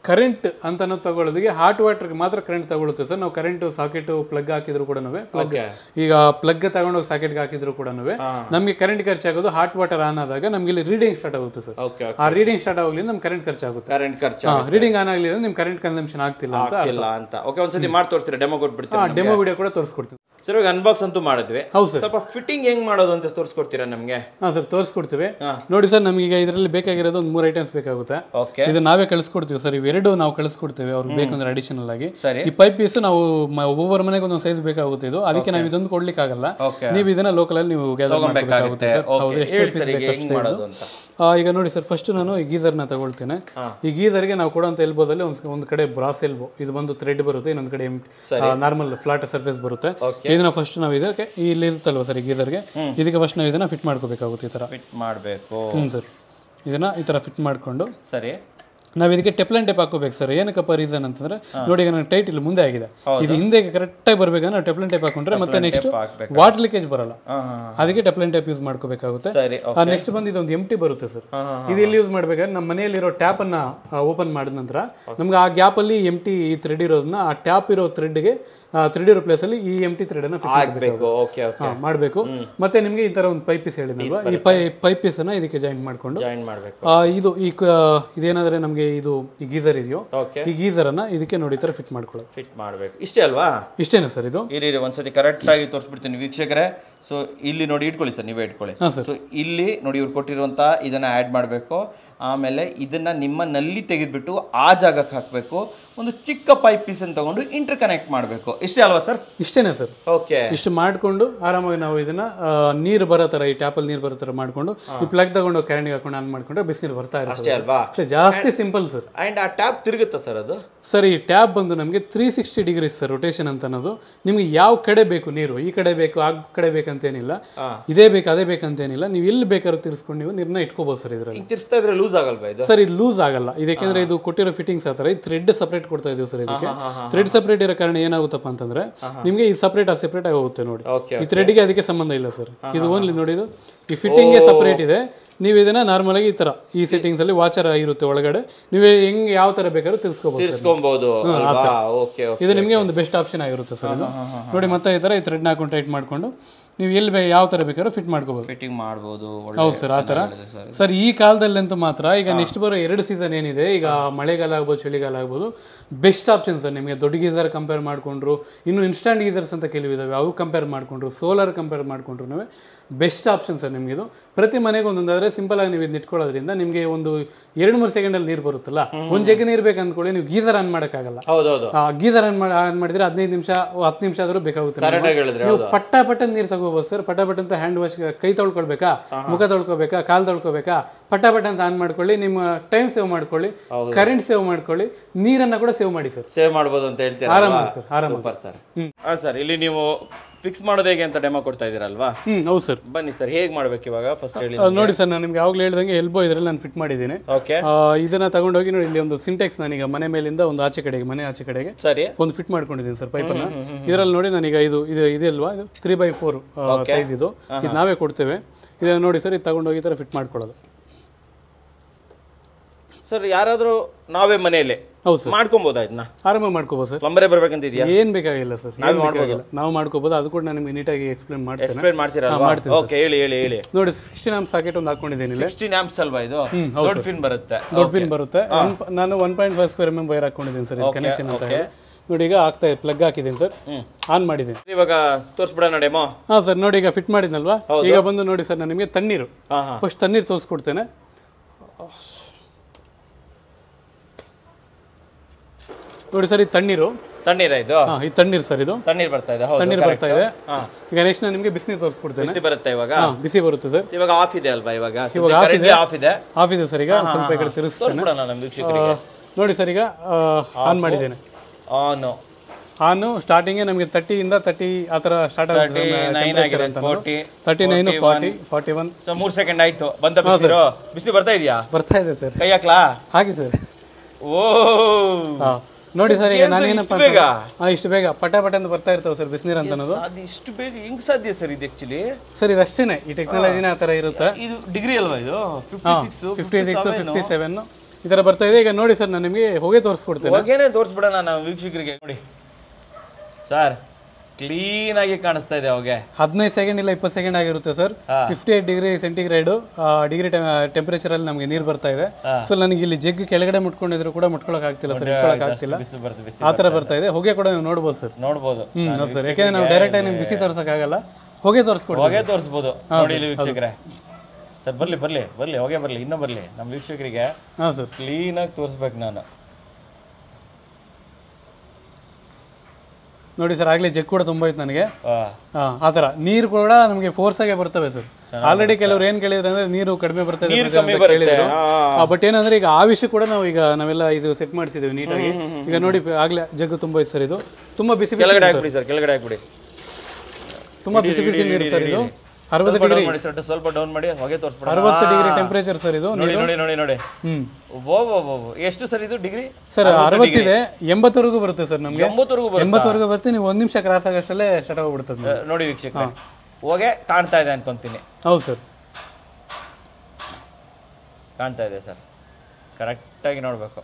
ಕರೆಂಟ್ ಅಂತ ನಾವು ತಗೊಳ್ಳೋದಕ್ಕೆ ಹಾಟ್ ವಾಟರ್ಗೆ ಮಾತ್ರ ಕರೆಂಟ್ ತಗೊಳುತ್ತೆ ಸರ್ ನಾವು ಕರೆಂಟ್ ಸಾಕೆಟ್ ಪ್ಲಗ್ ಹಾಕಿದ್ರು ಕೂಡ ಪ್ಲಗ್ Okay. ಈಗ ಪ್ಲಗ್ ತಗೊಂಡೋಗಿ ಸಾಕೆಟ್ಗೆ ಹಾಕಿದ್ರು ಕೂಡ ನಮಗೆ ಕರೆಂಟ್ ಖರ್ಚಾಗೋದು ಹಾಟ್ ವಾಟರ್ ಆನ್ ಆದಾಗ ನಮ್ಗೆ ಇಲ್ಲಿ ರೀಡಿಂಗ್ ಸ್ಟಾರ್ಟ್ ಆಗುತ್ತೆ ಸರ್ ಓಕೆ ಆ ರೀಡಿಂಗ್ ಸ್ಟಾರ್ಟ್ ಆಗೋದ್ರಿಂದ ನಮ್ಗೆ ಕರೆಂಟ್ ಖರ್ಚಾಗುತ್ತೆ ಕರೆಂಟ್ ಖರ್ಚು ರೀಡಿಂಗ್ ಆನ್ ಆಗಲಿ ಅಂದ್ರೆ ನಿಮ್ ಕರೆಂಟ್ ಕನ್ಸಂಪ್ಷನ್ ಆಗ್ತಿಲ್ಲ ಅಂತ ಇಲ್ಲ ಅಂತ ಓಕೆ ಒಂದ್ಸತಿ ಮಾಡಿ ತೋರಿಸ್ತೀರಾ ಡೆಮೋ ಕೊಟ್ಬಿಡ್ತೀರಾ ಡೆಮೋ ವಿಡಿಯೋ ಕೂಡ ತೋರಿಸ್ಕೊಡ್ತೀವಿ ಸರ್ ಇವಾಗ ಅನ್ಬಾಕ್ಸ್ ಅಂತೂ ಮಾಡಿದ್ವಿ ಹೌದು ಸರ್ ಸ್ವಲ್ಪ ಫಿಟ್ಟಿಂಗ್ ಹೆಂಗ್ ಮಾಡೋದು ಅಂತ ತೋರಿಸ್ಕೊಡ್ತೀರಾ ನಮ್ಗೆ ಹಾಂ ಸರ್ ತೋರಿಸ್ಕೊಡ್ತೀವಿ ಹಾ. ನೋಡಿ ಸರ್ ನಮಗೀಗ ಇದರಲ್ಲಿ ಬೇಕಾಗಿರೋದು ಒಂದು ಮೂರು ಐಟಮ್ಸ್ ಬೇಕಾಗುತ್ತೆ ಓಕೆ ಇದು ನಾವೇ ಕಳಿಸ್ಕೊಡ್ತೀವಿ ಸರ್ ಇವೆರಡು ನಾವು ಕಳಿಸ್ಕೊಡ್ತೇವೆ ಅವ್ರಿಗೆ ಬೇಕಂದ್ರೆ ಅಡಿಷನಲ್ ಆಗಿ ಸರಿ ಈ ಪೈಪ್ ಪೀಸ್ ನಾವು ಮ- ಒಬ್ಬೊಬ್ಬರ ಮನೆಗೆ ಒಂದೊಂದು ಸೈಜ್ ಬೇಕಾಗುತ್ತೆ ಇದು ಅದಕ್ಕೆ ನಾವು ಇದೊಂದು ಕೊಡ್ಲಿಕ್ಕೆ ಆಗಲ್ಲ ಓಕೆ ನೀವು ಇದನ್ನ ಲೋಕಲ್ ಅಲ್ಲಿ ನೀವು ಗ್ಯಾದರ್ ತಗೊಬೇಕಾಗುತ್ತೆ ಸರ್ ಹೌದು ಓಕೆ ಎಷ್ಟು ಹೇಳಿ piece ಸರ್ ಈಗ ಬೇಕು ಹೆಂಗ್ ಅಷ್ಟು size. ಮಾಡೋದು ಅಂತ ಆ, ಈಗ ನೋಡಿ ಸರ್ ಫಸ್ಟ್ ನಾನು ಈ ಗೀಸರ್ನ ತಗೊಳ್ತೇನೆ ಹಾ. ಈ ಗೀಸರ್ಗೆ ನಾವು ಕೊಡುವಂತ ಎಲ್ಬೋದಲ್ಲಿ ಒಂದು ಒಂದು ಕಡೆ ಬ್ರಾಸ್ ಎಲ್ಬೋ ಇದು ಬಂದು ಥ್ರೆಡ್ ಬರುತ್ತೆ ಇನ್ನೊಂದು ಕಡೆ ನಾರ್ಮಲ್ ಫ್ಲಾಟ್ ಸರ್ಫೇಸ್ ಬರುತ್ತೆ Okay. ಇದನ್ನ ಫಸ್ಟ್ ನಾವು ಇದಕ್ಕೆ ಇಲ್ಲಿ ಇರುತ್ತಲ್ವ ಸರ್ ಈ ಗೀಸರ್ಗೆ ಇದಕ್ಕೆ ಫಸ್ಟ್ ನಾವು ಇದನ್ನ ಫಿಟ್ ಮಾಡ್ಕೋಬೇಕಾಗುತ್ತೆ ಈ ತರ ಫಿಟ್ ಮಾಡಬೇಕು ಹ್ಞೂ ಸರ್ ಇದನ್ನ ಈ ತರ ಫಿಟ್ ಮಾಡ್ಕೊಂಡು ಸರಿ ನಾವು ಇದಕ್ಕೆ ಟೆಪ್ಲನ್ ಟೇಪ್ ಹಾಕೋಬೇಕು ಸರ್ ಏನಕ್ಕಪ್ಪ ರೀಸನ್ ಅಂತಂದ್ರೆ ನೋಡಿ ಈಗ ನನ್ನ ಟೈಟ್ ಇಲ್ಲಿ ಮುಂದೆ ಆಗಿದೆ ಇದು ಹಿಂದೆ ಕರೆಕ್ಟಾಗಿ ಬರ್ಬೇಕಂದ್ರೆ ನಾವು ಟೆಪ್ಲನ್ ಟೇಪ್ ಹಾಕೊಂಡ್ರೆ ಮತ್ತೆ ನೆಕ್ಸ್ಟ್ ಹಾಕ್ಬೇಕು ವಾಟರ್ ಲೀಕೇಜ್ ಬರಲ್ಲ ಹಾ ಅದಕ್ಕೆ ಟೆಪ್ಲನ್ ಟೇಪ್ ಯೂಸ್ ಮಾಡ್ಕೋಬೇಕಾಗುತ್ತೆ ಸರಿ ಆ ನೆಕ್ಸ್ಟ್ ಬಂದು ಇದೊಂದು ಎಮ್ ಟಿ ಬರುತ್ತೆ ಸರ್ ಹಾ, ಇದು ಎಲ್ಲಿ ಯೂಸ್ ಮಾಡ್ಬೇಕಾದ್ರೆ ನಮ್ಮ ಮನೆಯಲ್ಲಿರೋ ಟ್ಯಾಪ್ ಅನ್ನ ಓಪನ್ ಮಾಡಿದ ನಂತರ ನಮ್ಗೆ ಆ ಗ್ಯಾಪ್ ಅಲ್ಲಿ ಎಮ್ ಟಿ ಈ ಥ್ರೆಡ್ ಇರೋದನ್ನ ಆ ಟ್ಯಾಪ್ ಇರೋ ಥ್ರೆಡ್ಗೆ ಥ್ರೆಡ್ ಇರೋ ಪ್ಲೇಸ್ ಅಲ್ಲಿ ಈ ಎಮ್ ಟಿ ಥ್ರೆಡ್ ಅನ್ನ ಫಿಟ್ ಆಗ್ಬೇಕು ಓಕೆ ಓಕೆ ಮಾಡಬೇಕು ಮತ್ತೆ ನಿಮಗೆ ಈ ತರ ಒಂದು ಪೈಪ್ ಪೀಸ್ ಹೇಳಿದ್ನಲ್ವಾ ಈ ಪೈ ಪೈಪ್ ಪೀಸ್ ಅನ್ನ ಇದಕ್ಕೆ ಜಾಯಿನ್ ಮಾಡ್ಕೊಂಡು ಜಾಯಿನ್ ಮಾಡಬೇಕು ಆ, ಇದು ಈ ಕ- ಇದೇನಾದ್ರೆ ನಮಗೆ ಇದು ಈ ಗೀಸರ್ ಇದೆಯೋ ಓಕೆ ಈ ಗೀಸರ್ ಅನ್ನ ಇದಕ್ಕೆ ನೋಡಿ ಈ ತರ ಫಿಟ್ ಮಾಡ್ಕೊಳ್ಳೋದು ಫಿಟ್ ಮಾಡಬೇಕು ಇಷ್ಟೇ ಅಲ್ವಾ ಇಷ್ಟೇನಾ ಸರ್ ಇದು ಇರಿ ಇರಿ ಒಂದ್ಸತಿ ಕರೆಕ್ಟ್ ಆಗಿ ತೋರಿಸ್ಬಿಡ್ತೀನಿ ವೀಕ್ಷಕರೇ ಸೊ ಇಲ್ಲಿ ನೋಡಿ ಇಟ್ಕೊಳ್ಳಿ ಸರ್ ನೀವೇ ಇಟ್ಕೊಳ್ಳಿ ಹಾಂ ಸರ್ ಸೊ ಇಲ್ಲಿ ನೋಡಿ ಇವ್ರು ಕೊಟ್ಟಿರುವಂತ ಇದನ್ನ ಆ್ಯಡ್ ಮಾಡಬೇಕು ಆಮೇಲೆ ಇದನ್ನ ನಿಮ್ಮ ನಲ್ಲಿ ತೆಗೆದ್ಬಿಟ್ಟು ಆ ಜಾಗಕ್ಕೆ ಹಾಕಬೇಕು ಒಂದು ಚಿಕ್ಕ ಪೈಪ್ ಪೀಸ್ ಅನ್ನು ತಗೊಂಡು ಇಂಟರ್ ಕನೆಕ್ಟ್ ಮಾಡಬೇಕು ಇಷ್ಟೇ ಅಲ್ವಾ ಸರ್ ಇಷ್ಟೇನಾ ಸರ್ ಓಕೆ ಇಷ್ಟು ಮಾಡ್ಕೊಂಡು ಆರಾಮಾಗಿ ನಾವು ಇದನ್ನ ಆ, ನೀರು ಬರೋ ತರ ಈ ಟ್ಯಾಪಲ್ಲಿ ನೀರು ಬರೋ ತರ ಮಾಡ್ಕೊಂಡು ಈ ಪ್ಲಗ್ ತಗೊಂಡು ಕರೆಂಟ್ಗೆ ಹಾಕೊಂಡು ಆನ್ ಮಾಡ್ಕೊಂಡ್ರೆ ಬಿಸಿನೀರು ಬರ್ತಾ ಅಷ್ಟೇ ಇರುತ್ತೆ ಅಲ್ವಾ ಅಷ್ಟೇ ಜಾಸ್ತಿ ಸಿಂಪಲ್ ಸರ್ ಅಂಡ್ ಆ ಟ್ಯಾಪ್ ತಿರುಗುತ್ತಾ ಸರ್ ಅದು ಸರ್ ಈ ಟ್ಯಾಪ್ ಬಂದು ನಮಗೆ three sixty degrees sir rotation ಅಂತ ಅನ್ನೋದು ನಿಮ್ಗೆ ಯಾವ ಕಡೆ ಬೇಕು ನೀರು ಈ ಕಡೆ ಬೇಕು ಆ ಕಡೆ ಬೇಕಂತೇನಿಲ್ಲ ಹಾ. ಇದೇ ಬೇಕು ಅದೇ ಬೇಕಂತೇನಿಲ್ಲ ನೀವು ಎಲ್ಲಿ ಬೇಕಾದ್ರೂ ತಿರ್ಸ್ಕೊಂಡು ನೀವು ನೀರನ್ನ ಇಟ್ಕೋಬೋದು ಸರ್ ಇದರಲ್ಲಿ ಹಿಂಗ್ ತಿರ್ಸ್ತಾ ಇದ್ರೆ ಲೂಸ್ ಆಗಲ್ವಾ ಇದು ಸರ್ ಇದು ಲೂಸ್ ಆಗಲ್ಲ ಇದಕ್ಕೆಂದ್ರೆ ಇದು ಕೊಟ್ಟಿರೋ ಫಿಟ್ಟಿಂಗ್ಸ್ ಆ ಥರ ಇದು ಥ್ರೆಡ್ ಸಪ್ರೇಟ್ ಕೊಡ್ತಾ ಇದೀವಿ ಸರ್ ಇದಕ್ಕೆ ಥ್ರೆಡ್ ಸಪ್ರೇಟ್ ಇರೋ ಕಾರಣ ಏನಾಗುತ್ತಪ್ಪ ಅಂತಂದ್ರೆ ನಿಮಗೆ ಈ ಸಪ್ರೇಟ್ ಆ ಸೆಪರೇಟ್ ಆಗಿ ಹೋಗುತ್ತೆ ನೋಡಿ ಓಕೆ ಈ ಥ್ರೆಡ್ಗೆ ಅದಕ್ಕೆ ಸಂಬಂಧ ಇಲ್ಲ ಸರ್ ಇದು ಓನ್ಲಿ ನೋಡಿ ಇದು ಈ ಫಿಟ್ಟಿಂಗ್ಗೆ ಸಪ್ರೇಟ್ ಇದೆ ನೀವು ಇದನ್ನ ನಾರ್ಮಲ್ ಆಗಿ ಈ ತರ ಈ ಸೆಟ್ಟಿಂಗ್ಸ್ ಅಲ್ಲಿ ವಾಚರ್ ಆಗಿರುತ್ತೆ ಒಳಗಡೆ ನೀವು ಹೆಂಗ್ ಯಾವ ತರ ಬೇಕಾದ್ರೂ ತಿರ್ಸ್ಕೋಬಹುದು ತಿರ್ಸ್ಕೊಬಹುದು ಓಕೆ ಓಕೆ ಇದು ನಿಮಗೆ ಒಂದು ಬೆಸ್ಟ್ ಆಪ್ಷನ್ ಆಗಿರುತ್ತೆ ಸರ್ ಇದು ನೋಡಿ ಮತ್ತೆ ಈ ತರ ಈ ಥ್ರೆಡ್ನ ಹಾಕೊಂಡು ಟೈಟ್ ಮಾಡ್ಕೊಂಡು ನೀವು ಎಲ್ಲಿ ಬೇ ಯಾವ ತರ ಬೇಕಾದ್ರೂ ಫಿಟ್ ಮಾಡ್ಕೋಬಹುದು ಫಿಟ್ಟಿಂಗ್ ಮಾಡ್ಬೋದು ಹೌದು ಸರ್ ಆ ಥರ ಸರ್ ಈ ಕಾಲದಲ್ಲಂತೂ ಮಾತ್ರ ಈಗ ನೆಕ್ಸ್ಟ್ ಬರೋ ಎರಡು ಸೀಸನ್ ಏನಿದೆ ಈಗ ಮಳೆಗಾಲ ಆಗ್ಬೋದು ಚಳಿಗಾಲ ಆಗ್ಬೋದು ಬೆಸ್ಟ್ ಆಪ್ಷನ್ ಸರ್ ನಿಮಗೆ ದೊಡ್ಡ ಗೀಸರ್ ಕಂಪೇರ್ ಮಾಡಿಕೊಂಡ್ರು ಇನ್ನು ಇನ್ಸ್ಟಂಟ್ ಗೀಸರ್ಸ್ ಅಂತ ಕೆಲವಿದಾವೆ ಅವು ಕಂಪೇರ್ ಮಾಡಿಕೊಂಡ್ರು ಸೋಲಾರ್ ಕಂಪೇರ್ ಮಾಡಿಕೊಂಡ್ರು ಬೆಸ್ಟ್ ಆಪ್ಷನ್ ಸರ್ ನಿಮಗೆ ಇದು ಪ್ರತಿ ಮನೆಗೆ ಒಂದೊಂದಾದ್ರೆ ಸಿಂಪಲ್ ಆಗಿ ನೀವು ಇದನ್ನ ಇಟ್ಕೊಳ್ಳೋದ್ರಿಂದ ನಿಮಗೆ ಒಂದು ಎರಡು ಮೂರು ಸೆಕೆಂಡಲ್ಲಿ ನೀರು ಬರುತ್ತಲ್ಲ ಒಂದು ಜಗ್ಗೆ ನೀರು ಬೇಕು ಅಂದ್ಕೊಳ್ಳಿ ನೀವು ಗೀಸರ್ ಆನ್ ಮಾಡೋಕ್ಕಾಗಲ್ಲ ಹೌದೌದು ಆ ಗೀಸರ್ ಆನ್ ಮಾಡಿ ಆನ್ ಮಾಡಿದ್ರೆ ಹದಿನೈದು ನಿಮಿಷ ಹತ್ತು ನಿಮಿಷ ಆದರೂ ಬೇಕಾಗುತ್ತೆ ಕರೆಕ್ಟ್ ಆಗಿ ಹೇಳಿದ್ರೆ ನೀವು ಪಟ್ಟ ಪಟ್ಟ ನೀರು ತಗೋಬೋದು ಸರ್ ಪಟ ಪಟ ಅಂತ ಹ್ಯಾಂಡ್ ವಾಶ್ ಕೈ ತೊಳ್ಕೊಳ್ಬೇಕಾ ಮುಖ ತೊಳ್ಕೊಬೇಕಾ ಕಾಲು ತೊಳ್ಕೊಬೇಕಾ ಪಟ ಪಟ ಅಂತ ಆನ್ ಮಾಡ್ಕೊಳ್ಳಿ ನಿಮ್ಮ ಟೈಮ್ ಸೇವ್ ಮಾಡ್ಕೊಳ್ಳಿ ಕರೆಂಟ್ ಸೇವ್ ಮಾಡ್ಕೊಳ್ಳಿ ನೀರನ್ನ ಕೂಡ ಸೇವ್ ಮಾಡಿ ಸರ್ ಸೇವ್ ಮಾಡ್ಬೋದು ಅಂತ ಹೇಳ್ತೀರಾ ಆರಾಮಾಗಿ ಸರ್ ಆರಾಮಾಗಿ ಸೂಪರ್ ಸರ್ ಹಾಂ ಸರ್ ಇಲ್ಲಿ ನೀವು ಫಿಕ್ಸ್ ಮಾಡೋದು ಹೇಗೆ ಅಂತ ಡೆಮೋ ಕೊಡ್ತಾ ಇದ್ದೀರಲ್ವಾ ಹ್ಮ್ ಹೌದು ಸರ್ ಬನ್ನಿ ಸರ್ ಹೇಗೆ ಮಾಡ್ಬೇಕು ಇವಾಗ ಫಸ್ಟ್ ಹೇಳಿ ನೋಡಿ ಸರ್ ನಾನು ನಿಮ್ಗೆ ಯಾವಾಗಲೂ ಹೇಳ್ದಂಗೆ ಎಲ್ಬೋ ಇದರಲ್ಲಿ ನಾನು ಫಿಟ್ ಮಾಡಿದ್ದೀನಿ ಓಕೆ ಆ, ಇದನ್ನ ತಗೊಂಡೋಗಿ ನೋಡಿ ಇಲ್ಲಿ ಒಂದು ಸಿಂಟೆಕ್ಸ್ ನಾನೀಗ ಮನೆ ಮೇಲಿಂದ ಒಂದು ಆಚೆ ಕಡೆಗೆ ಮನೆ ಆಚೆ ಕಡೆಗೆ ಸರಿ ಒಂದು ಫಿಟ್ ಮಾಡ್ಕೊಂಡಿದ್ದೀನಿ ಸರ್ ಪೈಪನ್ನ ಇದರಲ್ಲಿ ನೋಡಿ ನಾನೀಗ ಇದು ಇದು ಇದೆ ಅಲ್ವಾ ಇದು ತ್ರೀ ಬೈ ಫೋರ್ ಸೈಜ್ ಇದು ಇದು ನಾವೇ ಕೊಡ್ತೇವೆ ಇದನ್ನ ನೋಡಿ ಸರ್ ಇದು ತಗೊಂಡೋಗಿ ಈ ಥರ ಫಿಟ್ ಮಾಡ್ಕೊಳ್ಳೋದು ಸರ್ ಯಾರಾದರೂ ನಾವೇ ಮನೆಯಲ್ಲಿ ಹೌದು ಸರ್ ಮಾಡ್ಕೊಬೋದಾ ಇದನ್ನ ಆರಾಮಾಗಿ ಮಾಡ್ಕೋಬೋದು ಸರ್ ಪ್ಲಂಬರೇ ಬರ್ಬೇಕಂತ ಇದೆಯಾ ಏನ್ ಬೇಕಾಗಿಲ್ಲ ಸರ್ ಏನ್ ಬೇಕಾಗಿಲ್ಲ ನಾವು ಮಾಡ್ಕೋಬೋದು ಅದು ಕೂಡ ನಾನು ನಿಮಗೆ ನೀಟಾಗಿ ಎಕ್ಸ್ಪ್ಲೇನ್ ಮಾಡ್ತೇನೆ ಎಕ್ಸ್ಪ್ಲೇನ್ ಮಾಡ್ತೀರಲ್ವಾ ಓಕೆ ಹೇಳಿ ಹೇಳಿ ಹೇಳಿ ನೋಡಿ ಸಿಕ್ಸ್ಟೀನ್ ಆಮ್ ಸಾಕೆಟ್ ಒಂದು ಹಾಕೊಂಡಿದ್ದೀನಿ ಇಲ್ಲಿ ಸಿಕ್ಸ್ಟೀನ್ ಆ್ಯಮ್ಸ್ ಅಲ್ವಾ ಇದು ದೊಡ್ಡ ಫಿನ್ ಬರುತ್ತೆ ದೊಡ್ಡ ಪಿನ್ ಬರುತ್ತೆ ಒಂದ್ ಪ- ನಾನು one point five square M M wire ಹಾಕೊಂಡಿದ್ದೀನಿ ಸರ್ ಕನೆಕ್ಷನ್ ಅಂತ ಹೇಳಿ ನೋಡಿ ಈಗ ಆಗ್ತಾ ಇದೆ ಪ್ಲಗ್ ಹಾಕಿದ್ದೀನಿ ಸರ್ ಆನ್ ಮಾಡಿದ್ದೀನಿ ಇವಾಗ ತೋರಿಸ್ಬಿಡೋಣ ಡೆಮೋ ಹಾಂ ಸರ್ ನೋಡಿ ಈಗ ಫಿಟ್ ಮಾಡಿದ್ನಲ್ವಾ ಈಗ ಬಂದು ನೋಡಿ ಸರ್ ನಾನು ನಿಮಗೆ ತಣ್ಣೀರು ಹಾಂ ಹಾಂ ಫಸ್ಟ್ ತಣ್ಣೀರು ತೋರಿಸ್ಕೊಡ್ತೇನೆ ನೋಡಿ ಸರ್ ಇದು ತಣ್ಣೀರು ತಣ್ಣೀರ ಇದು ಹಾಂ ಇದು ತಣ್ಣೀರು ಸರ್ ಇದು ತಣ್ಣೀರ್ ಬರ್ತಾ ಇದೆ ಹೌದು ತಣ್ಣೀರು ಬರ್ತಾ ಇದೆ ಹಾಂ ಈಗ ನೆಕ್ಸ್ಟ್ ನಾನು ನಿಮಗೆ ಬಿಸಿನೀರು ತೋರಿಸ್ಕೊಡ್ತೇನೆ ಬಿಸಿ ಬರುತ್ತೆ ಇವಾಗ ಹಾಂ ಬಿಸಿ ಬರುತ್ತೆ ಸರ್ ಇವಾಗ ಆಫ್ ಇದೆ ಅಲ್ವಾ ಇವಾಗ ಇವಾಗ off ಇದೆ. ಆಫ್ ಇದೆ ಆಫ್ ಇದೆ ಸರ್ ಈಗ ಒಂದ್ ಸ್ವಲ್ಪ ಈ ಕಡೆ ತಿರುಗಿಸ್ತೇನೆ ತೋರಿಸ್ಬಿಡೋಣ ನಮ್ಮ ವೀಕ್ಷಕರಿಗೆ ನೋಡಿ ಸರ್ ಈಗ ಆನ್ ಮಾಡಿದ್ದೇನೆ ಆನು ಆನು ಸ್ಟಾರ್ಟಿಂಗ್ ನಮಗೆ ತರ್ಟಿಯಿಂದ ತರ್ಟಿ ಆ ಥರ ಸ್ಟಾರ್ಟ್ ಆಗುತ್ತೆ ನೈನ್ ಆಗಿದೆ forty thirty nine forty forty one so ಮೂರ್ ಸೆಕೆಂಡ್ ಆಯ್ತು ಬಂತ ಬಿಸಿರು ಬಿಸಿಲು ಬರ್ತಾ ಇದೆಯಾ ಬರ್ತಾ ಇದೆ ಸರ್ ಕೈ ಹಾಕ್ಲಾ ಹಾಗೆ ಸರ್ ಓ ಹಾಂ ನೋಡಿ ಸರ್ ಈಗ ಏನ್ sir ನಾನೇನಪ್ಪ ಇಷ್ಟು ಬೇಗ? ಹಾಂ ಇಷ್ಟು ಬೇಗ ಪಟ ಪಟ ಅಂತ ಬರ್ತಾ ಇರ್ತಾವೆ ಸರ್ ಬಿಸಿನೀರು ಅಂತ ಅನ್ನೋದು ಅದು ಇಷ್ಟು ಬೇಗ ಹೆಂಗ್ ಸಾಧ್ಯ ಸರ್ ಇದು ಆಕ್ಚುಲಿ ಸರ್ ಇದು ಅಷ್ಟೇನೆ ಈ ಟೆಕ್ನಾಲಜಿನೇ ಆ ಥರ ಇರುತ್ತೆ ಇದು ಡಿಗ್ರಿ ಅಲ್ವಾ ಇದು ಫಿಫ್ಟಿ ಹಾಂ six fifty six fifty seven ಈ ಥರ ಬರ್ತಾ ಇದೆ ಈಗ ನೋಡಿ ಸರ್ ನಾನು ನಿಮಗೆ ಹೊಗೆ ತೋರಿಸ್ಕೊಡ್ತೇನೆ ಹೊಗೆನೆ ತೋರಿಸ್ಬಿಡೋಣ ನಾವು ವೀಕ್ಷಕರಿಗೆ ನೋಡಿ ಸರ್ ಕ್ಲೀನ್ ಆಗಿ ಕಾಣಿಸ್ತಾ ಇದೆ ಹೊಗೆ ಹದಿನೈದು ಸೆಕೆಂಡ್ ಇಲ್ಲ ಇಪ್ಪತ್ತು ಸೆಕೆಂಡ್ ಆಗಿರುತ್ತೆ sir fifty eight degree centigrade degree temperature ಅಲ್ಲಿ ನಮಗೆ ನೀರು ಬರ್ತಾ ಇದೆ ಸೊ ನನಗೆ ಇಲ್ಲಿ ಜಗ್ ಕೆಳಗಡೆ ಮುಟ್ಕೊಂಡಿದ್ರು ಕೂಡ ಮುಟ್ಕೊಳಕ್ ಆಗ್ತಿಲ್ಲ ಸರ್ ಇಟ್ಕೊಳಕ್ ಆಗ್ತಿಲ್ಲ ಬಿಸಿಲು ಬರ್ತದೆ ಬಿಸಿ ಆ ಥರ ಬರ್ತಾ ಇದೆ ಹೊಗೆ ಕೂಡ ನೀವು ನೋಡ್ಬೋದು ಸರ್ ನೋಡ್ಬೋದು ಹ್ಮ್ ಹೌದು ಸರ್ ಯಾಕೆಂದ್ರೆ ನಾವು ಡೈರೆಕ್ಟ್ ಆಗಿ ನಿಮ್ಗೆ ಬಿಸಿ ತೋರ್ಸಕ್ಕಾಗಲ್ಲ ಹೊಗೆ ತೋರಿಸ್ಕೊಡ್ತೀವಿ ಹೊಗೆ ತೋರಿಸ್ಬೋದು ನೋಡಿ ಇಲ್ಲಿ ವೀಕ್ಷಕರೇ ಸರ್ ಬರ್ಲಿ ಬರ್ಲಿ ಬರ್ಲಿ ಹೊಗೆ ಬರ್ಲಿ ಇನ್ನೂ ಬರ್ಲಿ ನಮ್ಮ ವೀಕ್ಷಕರಿಗೆ ಹಾಂ ಸರ್ ಕ್ಲೀನಾಗಿ ತೋರಿಸ್ಬೇಕು ನಾನು ನೋಡಿ ಸರ್ ಆಗಲೇ ಜಗ್ ಕೂಡ ತುಂಬ ಇತ್ತು ನನಗೆ ಆ, ಹಾಂ ಆ ಥರ ನೀರು ಕೂಡ ನಮಗೆ ಫೋರ್ಸ್ ಆಗಿ ಬರ್ತವೆ ಸರ್ ಆಲ್ರೆಡಿ ಕೆಲವ್ರು ಏನು ಕೇಳಿದ್ರೆ ಅಂದ್ರೆ ನೀರು ಕಡಿಮೆ ಬರ್ತದೆ ನೀರು pressure ಕಮ್ಮಿ ಅಂತ ಬರುತ್ತೆ ಕೇಳಿದ್ರು ಆ, ಬಟ್ ಏನಂದ್ರೆ ಈಗ ಆ ವಿಷಯ ಕೂಡ ನಾವು ಈಗ ನಾವೆಲ್ಲ ಇದು ಸೆಟ್ ಮಾಡಿಸಿದ್ದೀವಿ ನೀಟಾಗಿ ಈಗ ನೋಡಿ ಆಗ್ಲೇ ಜಗ್ಗು ತುಂಬ ಇತ್ತು ಸರ್ ಇದು ತುಂಬ ಬಿಸಿ ಬಿಸಿ ಕೆಳಗಡೆ ಹಾಕ್ಬಿಡಿ ಸರ್ ಕೆಳಗಡೆ ಹಾಕ್ಬಿಡಿ ತುಂಬ ಬಿಸಿ ಬಿಸಿ ನೀರು ಸರ್ ಇದು ಅರವತ್ತು ಸ್ವಲ್ಪ ಡೌನ್ ಮಾಡಿ ಸರ್ ಸ್ವಲ್ಪ ಡೌನ್ ಮಾಡಿ ಹೊಗೆ ತೋರಿಸ್ಬಿಡ ಅರವತ್ತು ಡಿಗ್ರಿ ಟೆಂಪರೇಚರ್ ಸರ್ ಇದು ನೋಡಿ ನೋಡಿ ನೋಡಿ ನೋಡಿ ಹ್ಮ್ ಓ ಓ ಓ ಓ. ಎಷ್ಟು ಸರ್ ಇದು ಡಿಗ್ರಿ ಸರ್ ಅರವತ್ತಿದೆ ಎಂಬತ್ತವರೆಗೂ ಬರುತ್ತೆ ಸರ್ ನಮಗೆ ಎಂಬತ್ತವರೆಗೂ ಬರುತ್ತೆ ಎಂಬತ್ತವರೆಗೂ ಬರ್ತೀವಿ ನೀವು ಒಂದು ನಿಮಿಷ ಕ್ರಾಸ್ ಆಗಷ್ಟಲ್ಲೇ ಸ್ಟಾರ್ಟ್ ಆಗ್ಬಿಡ್ತದೆ ಆ, ನೋಡಿ ವೀಕ್ಷಕ ಹೊಗೆ ಕಾಣ್ತಾ ಇದೆ ಅನ್ಕೊಂತೀನಿ ಹೌದು ಸರ್ ಕಾಣ್ತಾ ಇದೆ ಸರ್ ಕರೆಕ್ಟಾಗಿ ನೋಡಬೇಕು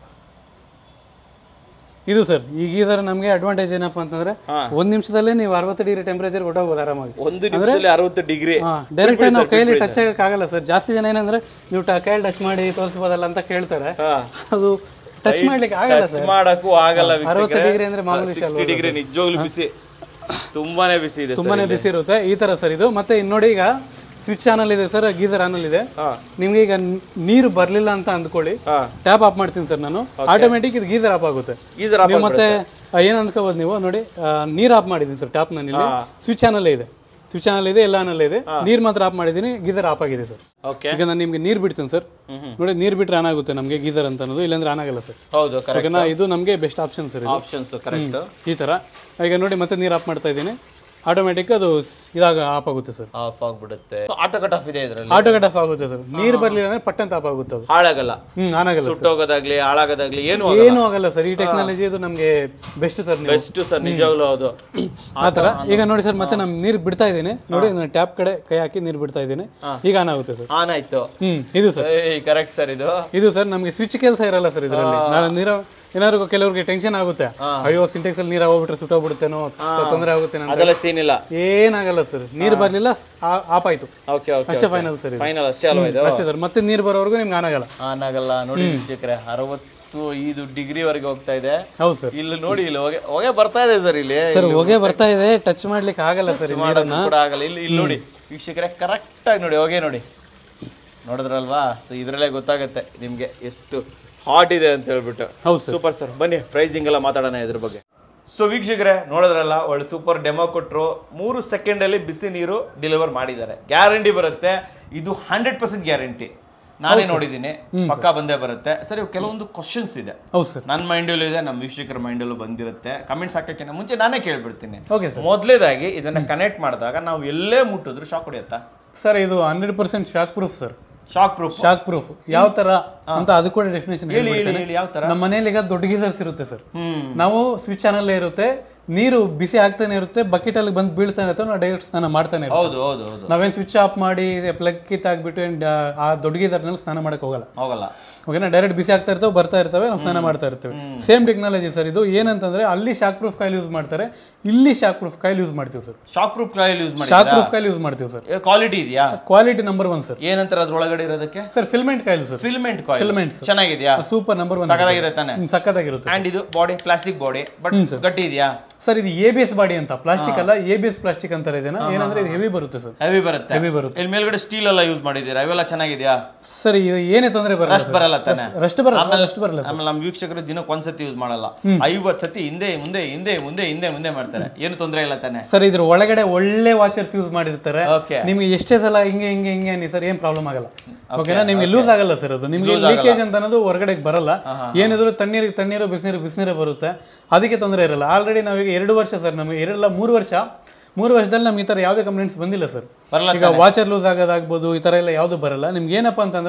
ಇದು ಸರ್ ಈಗ ಈ ಥರ ನಮಗೆ ಅಡ್ವಾಂಟೇಜ್ ಏನಪ್ಪ ಅಂತಂದ್ರೆ ಒಂದ್ ನಿಮಿಷದಲ್ಲೇ ನೀವು ಅರವತ್ತು ಡಿಗ್ರಿ ಟೆಂಪರೇಚರ್ ಹೊಟ್ಟೋಗ್ಬೋದು ಆರಾಮಾಗಿ ಒಂದು ನಿಮಿಷದಲ್ಲಿ ಅರವತ್ತು ಡಿಗ್ರಿ ಹಾ ಡೈರೆಕ್ಟ್ ನಾವು ಕೈಯಲ್ಲಿ ಟಚ್ ಆಗಲ್ಲ ಸರ್ ಜಾಸ್ತಿ ಜನ ಏನಂದ್ರೆ ನೀವು ಟ- ಕೈಯಲ್ಲಿ ಟಚ್ ಮಾಡಿ ತೋರಿಸ್ಬೋದಲ್ಲ ಅಂತ ಕೇಳ್ತಾರೆ ಅದು ಟಚ್ ಮಾಡ್ಲಿಕ್ಕೆ ಆಗಲ್ಲ ಟಚ್ ಮಾಡಕ್ಕೂ ಆಗಲ್ಲ ಅರವತ್ತು ಡಿಗ್ರಿ ಅಂದ್ರೆ ಮಾಮೂಲಿ ಸಿಕ್ಸ್ಟಿ ಡಿಗ್ರಿ ನಿಜವಾಗ್ಲೂ ಬಿಸಿ ತುಂಬಾನೇ ಬಿಸಿ ಇದೆ ತುಂಬಾನೇ ಬಿಸಿ ಇರುತ್ತೆ ಈ ತರ ಸರ್ ಇದು ಮತ್ತೆ ಇನ್ನು ನೋಡಿ ಈಗ ಸ್ವಿಚ್ ಚಾನಲ್ ಇದೆ ಸರ್ ಗೀಸರ್ ಆನಲ್ ಇದೆ ಹಾ. ನಿಮ್ಗೆ ಈಗ ನೀರು ಬರ್ಲಿಲ್ಲ ಅಂತ ಅಂದ್ಕೊಳ್ಳಿ ಹಾ ಟ್ಯಾಪ್ ಆಫ್ ಮಾಡ್ತೀನಿ ಸರ್ ನಾನು ಆಟೋಮೆಟಿಕ್ ಇದು ಗೀಸರ್ ಆಫ್ ಆಗುತ್ತೆ ಈ ತರ ನೀವು ಮತ್ತೆ ಆ, ಏನ್ ಅಂದ್ಕೋಬೋದು ನೀವು ನೋಡಿ ಆ, ನೀರ್ ಆಫ್ ಮಾಡಿದ್ದೀನಿ ಸರ್ ಟ್ಯಾಪ್ ನಾನು ಇಲ್ಲಿ ಸ್ವಿಚ್ ಚಾನಲ್ ಇದೆ ಸ್ವಿಚ್ ಚಾನಲ್ ಇದೆ ಎಲ್ಲ ಆನಲ್ ಇದೆ ನೀರ್ ಮಾತ್ರ ಆಫ್ ಮಾಡಿದ್ದೀನಿ ಗೀಸರ್ ಆಫ್ ಆಗಿದೆ ಸರ್ ಓಕೆ ಈಗ ನಾನು ನಿಮ್ಗೆ ನೀರ್ ಬಿಡ್ತೀನಿ ಸರ್ ನೋಡಿ ನೀರ್ ಬಿಟ್ರೆ ಆನ್ ಆಗುತ್ತೆ ನಮಗೆ ಗೀಸರ್ ಅಂತ ಅನ್ನೋದು ಇಲ್ಲಾಂದ್ರೆ ಆನ್ ಆಗಲ್ಲ ಸರ್ ಹೌದು ಕರೆಕ್ಟ್ ಓಕೆನಾ ಇದು ನಮಗೆ ಬೆಸ್ಟ್ ಆಪ್ಷನ್ ಸರ್ ಇದು ಆಪ್ಷನ್ಸ್ ಕರೆಕ್ಟ್ ಈ ತರ ಈಗ ನೋಡಿ ಮತ್ತೆ ನೀರ್ ಆಫ್ ಮಾಡ್ತಾ ಇದ್ದೀನಿ ಆಟೋಮೆಟಿಕ್ ಅದು ಇದಾಗ ಆಫ್ ಆಗುತ್ತೆ ಸರ್ ಆಫ್ ಆಗ್ಬಿಡುತ್ತೆ ಆಟೋ ಕಟ್ ಆಫ್ ಇದೆ ಇದರಲ್ಲಿ ಆಟೋ ಕಟ್ ಆಫ್ ಆಗುತ್ತೆ ಸರ್ ನೀರ್ ಬರ್ಲಿಲ್ಲ ಅಂದ್ರೆ ಪಟ್ಟಂತ ಆಫ್ ಆಗುತ್ತೆ ಅದು ಹಾಳಾಗಲ್ಲ ಹ್ಮ್ ಆನ್ ಆಗಲ್ಲ ಸರ್ ಸುಟ್ಟೋಗೋದಾಗ್ಲಿ ಹಾಳಾಗೋದಾಗ್ಲಿ ಏನು ಏನು ಆಗಲ್ಲ ಸರ್ ಈ ಟೆಕ್ನಾಲಜಿ ಇದು ನಮಗೆ ಬೆಸ್ಟ್ ಸರ್ ನೀವು ಬೆಸ್ಟ್ ಸರ್ ನಿಜವಾಗ್ಲೂ ಹೌದು ಆ ಥರ ಈಗ ನೋಡಿ ಸರ್ ಮತ್ತೆ ನಾನು ನೀರು ಬಿಡ್ತಾ ಇದ್ದೀನಿ ನೋಡಿ ನಾನು ಟ್ಯಾಪ್ ಕಡೆ ಕೈ ಹಾಕಿ ನೀರು ಬಿಡ್ತಾ ಇದ್ದೀನಿ ಈಗ ಆನ್ ಆಗುತ್ತೆ ಸರ್ ಆನ್ ಆಯ್ತು ಹ್ಮ್ ಇದು ಸರ್ ಕರೆಕ್ಟ್ ಸರ್ ಇದು ಇದು ಸರ್ ನಮಗೆ ಸ್ವಿಚ್ ಕೆಲಸ ಇರಲ್ಲ ಸರ್ ಇದರಲ್ಲಿ ನಾಳೆ ನೀರು ಏನಾದ್ರು ಕೆಲವ್ರಿಗೆ ಟೆನ್ಷನ್ ಆಗುತ್ತೆ ಅಯ್ಯೋ ಸಿಂಟೆಕ್ಸ್ ಅಲ್ಲಿ ನೀರು ಹೋಗ್ಬಿಟ್ರೆ ಸುಟ್ಟೋಗ್ಬಿಡುತ್ತೇನೋ ತೊಂದರೆ ಆಗುತ್ತೆ ಅಂತ ಅದೆಲ್ಲ ಸೀನ್ ಇಲ್ಲ ಏನಾಗಲ್ಲ ಸರ್ ನೀರು ಬರ್ಲಿಲ್ಲ ಆಫ್ ಆಯ್ತು ಓಕೆ ಓಕೆ ಅಷ್ಟೇ ಫೈನಲ್ ಸರ್ ಇದು ಫೈನಲ್ ಅಷ್ಟೇ ಅಲ್ವಾ ಇದು ಅಷ್ಟೇ ಸರ್ ಮತ್ತೆ ನೀರು ಬರೋವರೆಗೂ ನಿಮ್ಗೆ ಆನ್ ಆಗಲ್ಲ ಆನ್ ಆಗಲ್ಲ ನೋಡಿ ವೀಕ್ಷಕರೇ ಅರವತ್ತು ಐದು ಡಿಗ್ರಿ ವರೆಗೆ ಹೋಗ್ತಾ ಇದೆ ಹೌದು ಸರ್ ಇಲ್ಲಿ ನೋಡಿ ಇಲ್ಲಿ ಹೊಗೆ ಹೊಗೆ ಬರ್ತಾ ಇದೆ ಸರ್ ಇಲ್ಲಿ ಸರ್ ಹೊಗೆ ಬರ್ತಾ ಇದೆ ಟಚ್ ಮಾಡ್ಲಿಕ್ಕೆ ಆಗಲ್ಲ ಸರ್ ಈ ನೀರನ್ನ ಕೂಡ ಆಗಲ್ಲ ಇಲ್ಲಿ ಇಲ್ಲಿ ನೋಡಿ ವೀಕ್ಷಕರೇ ಕರೆಕ್ಟ್ ಆಗಿ ನೋಡಿ ಹೊಗೆ ನೋಡಿ ನೋಡಿದ್ರಲ್ವಾ ಸೊ ಇದ್ರಲ್ಲೇ ಗೊತ್ತಾಗುತ್ತೆ ನಿಮ್ಗೆ ಎಷ್ಟು ಹಾಟ್ ಇದೆ ಅಂತ ಹೇಳ್ಬಿಟ್ಟು ಹೌದು ಸರ್ ಸೂಪರ್ ಸರ್ ಬನ್ನಿ ಪ್ರೈಸಿಂಗ್ ಎಲ್ಲ ಮಾತಾಡೋಣ ಇದ್ರ ಬಗ್ಗೆ ಸೊ ವೀಕ್ಷಕರೇ ನೋಡಿದ್ರಲ್ಲ ಒಳ್ಳೆ ಸೂಪರ್ ಡೆಮೋ ಕೊಟ್ಟರು ಮೂರು ಸೆಕೆಂಡಲ್ಲಿ ಬಿಸಿ ನೀರು ಡೆಲಿವರ್ ಮಾಡಿದ್ದಾರೆ ಗ್ಯಾರಂಟಿ ಬರುತ್ತೆ ಇದು ಹಂಡ್ರೆಡ್ ಪರ್ಸೆಂಟ್ ಗ್ಯಾರಂಟಿ ನಾನೇ ನೋಡಿದ್ದೀನಿ ಪಕ್ಕಾ ಬಂದೇ ಬರುತ್ತೆ ಸರ್ ಇವು ಕೆಲವೊಂದು ಕ್ವಶನ್ಸ್ ಇದೆ ಹೌದು ಸರ್ ನನ್ನ ಮೈಂಡಲ್ಲೂ ಇದೆ ನಮ್ಮ ವೀಕ್ಷಕರ ಮೈಂಡಲ್ಲೂ ಬಂದಿರುತ್ತೆ ಕಮೆಂಟ್ಸ್ ಹಾಕಕ್ಕೆ ಮುಂಚೆ ನಾನೇ ಕೇಳ್ಬಿಡ್ತೀನಿ ಓಕೆ ಸರ್ ಮೊದಲೇದಾಗಿ ಇದನ್ನ ಕನೆಕ್ಟ್ ಮಾಡಿದಾಗ ನಾವು ಎಲ್ಲೇ ಮುಟ್ಟಿದ್ರು ಶಾಕ್ ಹೊಡೆಯುತ್ತಾ ಸರ್ ಇದು hundred percent shock proof sir shock proof shock proof ಯಾವ ತರ ಅಂತ ಅದು ಕೂಡ ಡೆಫಿನೇಷನ್ ಹೇಳಿ ಹೇಳಿ ಹೇಳಿ ಯಾವ ತರ ನಮ್ಮ ಮನೇಲಿ ಈಗ ದೊಡ್ಡ ಗೀಸರ್ಸ್ ಇರುತ್ತೆ ಸರ್ ಹ್ಮ್ ನಾವು ಸ್ವಿಚ್ ಚಾನಲ್ ಇರುತ್ತೆ ನೀರು ಬಿಸಿ ಆಗ್ತಾನೆ ಇರುತ್ತೆ ಬಕೆಟ್ ಅಲ್ಲಿ ಬಂದು ಬೀಳ್ತಾನೆ ಇರುತ್ತೆ ನಾವು ಡೈರೆಕ್ಟ್ ಸ್ನಾನ ಮಾಡ್ತಾನೆ ಇರ್ತೀವಿ ಹೌದು ಹೌದು ಹೌದು ನಾವೇನ್ ಸ್ವಿಚ್ ಆಫ್ ಮಾಡಿ ಪ್ಲಗ್ ಕಿತ್ ಹಾಕ್ಬಿಟ್ಟು ಏನ್ ಡ- ಆ ದೊಡ್ಡ ಗೀಸರ್ನಲ್ಲಿ ಸ್ನಾನ ಮಾಡಕ್ ಹೋಗಲ್ಲ ಹೋಗಲ್ಲ ಓಕೆನಾ ಡೈರೆಕ್ಟ್ ಬಿಸಿ ಆಗ್ತಾ ಇರ್ತವೆ ಬರ್ತಾ ಇರ್ತವೆ ನಾವು ಸ್ನಾನ ಮಾಡ್ತಾ ಇರ್ತೀವಿ ಸೇಮ್ ಟೆಕ್ನಾಲಜಿ ಸರ್ ಇದು ಏನಂತಂದ್ರೆ ಅಲ್ಲಿ ಶಾಕ್ ಪ್ರೂಫ್ ಕಾಯಿಲ್ ಯೂಸ್ ಮಾಡ್ತಾರೆ ಇಲ್ಲಿ ಶಾಕ್ ಪ್ರೂಫ್ ಕಾಯಿಲ್ ಯೂಸ್ ಮಾಡ್ತೀವಿ sir shock proof coil use ಮಾಡಿ ಶಾಕ್ ಪ್ರೂಫ್ ಕಾಯಿಲ್ ಯೂಸ್ ಮಾಡ್ತೀವಿ ಸರ್ ಕ್ವಾಲಿಟಿ ಇದೆಯಾ ಕ್ವಾಲಿಟಿ ನಂಬರ್ ಒನ್ ಸರ್ ಏನಂತಾರೆ ಅದ್ರೊಳಗಡೆ ಇರೋದಕ್ಕೆ sir filament coil sir filament coil Filaments. ಚೆನ್ನಾಗಿದ್ಯಾ ಸೂಪರ್ ನಂಬರ್ ಒನ್ ಸಗದಾಗಿದೆ ತಾನೆ ಸಕ್ಕತ್ತಾಗಿರುತ್ತೆ ಅಂಡ್ ಇದು ಬಾಡಿ ಪ್ಲಾಸ್ಟಿಕ್ ಬಾಡಿ ಬಟ್ ಗಟ್ಟಿ ಇದೆಯಾ ಸರ್ ಇದು ಎ ಬಿ ಎಸ್ ಬಾಡಿ ಅಂತ ಪ್ಲಾಸ್ಟಿಕ್ ಅಲ್ಲ ಎ ಬಿ ಎಸ್ ಪ್ಲಾಸ್ಟಿಕ್ ಅಂತಾರೆ ಇದನ್ನ ಏನಂದ್ರೆ ಇದು ಹೆವಿ ಬರುತ್ತೆ ಸರ್ ಹೆವಿ ಬರುತ್ತೆ ಹೆವಿ ಬರುತ್ತೆ ಇಲ್ಲಿ ಮೇಲ್ಗಡೆ ಸ್ಟೀಲ್ ಎಲ್ಲ ಯೂಸ್ ಮಾಡಿದ್ದೀರಾ ಇವೆಲ್ಲ ಚೆನ್ನಾಗಿದ್ಯಾ ಸರ್ ಇದು ಏನೇ ತೊಂದರೆ ಬರಲ್ಲ ರಸ್ಟ್ ಬರಲ್ಲ ತಾನೆ ರಸ್ಟ್ ಬರಲ್ಲ ರಸ್ಟ್ ಬರಲ್ಲ ಸರ್ ಆಮೇಲೆ ನಮ್ಮ ವೀಕ್ಷಕರು ದಿನಕ್ಕೆ ಒಂದ್ಸತಿ ಯೂಸ್ ಮಾಡಲ್ಲ ಐವತ್ ಸತಿ ಹಿಂದೆ ಮುಂದೆ ಹಿಂದೆ ಮುಂದೆ ಹಿಂದೆ ಮುಂದೆ ಮಾಡ್ತಾರೆ ಏನು ತೊಂದರೆ ಇಲ್ಲ ತಾನೆ ಸರ್ ಇದ್ರ ಒಳಗಡೆ ಒಳ್ಳೆ ವಾಚರ್ಸ್ ಯೂಸ್ ಮಾಡಿರ್ತಾರೆ ಓಕೆ ನಿಮ್ಗೆ ಎಷ್ಟೇ ಸಲ ಹಿಂಗೆ ಹಿಂಗೆ ಹಿಂಗೆ ಅನ್ನಿ ಸರ್ ಏನ್ ಪ್ರಾಬ್ಲಮ್ ಆಗಲ್ಲ ಓಕೆನಾ ನಿಮ್ಗೆ ಲೂಸ್ ಆಗಲ್ಲ ಸರ್ ಅದು ನಿಮ್ಗೆ ಲೀಕೇಜ್ ಅಂತ ಅನ್ನೋದು ಹೊರಗಡೆ ಬರಲ್ಲ ಏನಿದ್ರು ತಣ್ಣೀರಿಗೆ ತಣ್ಣೀರು ಬಿಸಿನೀರು ಬಿಸಿನೀರೇ ಬರುತ್ತೆ ಅದಕ್ಕೆ ತೊಂದರೆ ಇರಲ್ಲ ಆಲ್ರೆಡಿ ನಾವೀಗ ಎರಡು ವರ್ಷ ಸರ್ ನಮಗೆ ಎರಡಲ್ಲ ಮೂರು ವರ್ಷ ಮೂರು ವರ್ಷದಲ್ಲಿ ನಮ್ಗೆ ಈ ಥರ ಯಾವುದೇ ಕಂಪ್ಲೇಂಟ್ಸ್ ಬಂದಿಲ್ಲ ಸರ್ ಬರಲ್ಲ ಈಗ ವಾಚರ್ ಲೂಸ್ ಆಗೋದಾಗ್ಬೋದು ಈ ಥರ ಎಲ್ಲ ಯಾವುದು ಬರಲ್ಲ ನಿಮ್ಗೆ ಏನಪ್ಪ ಅಂತಂದ್ರೆ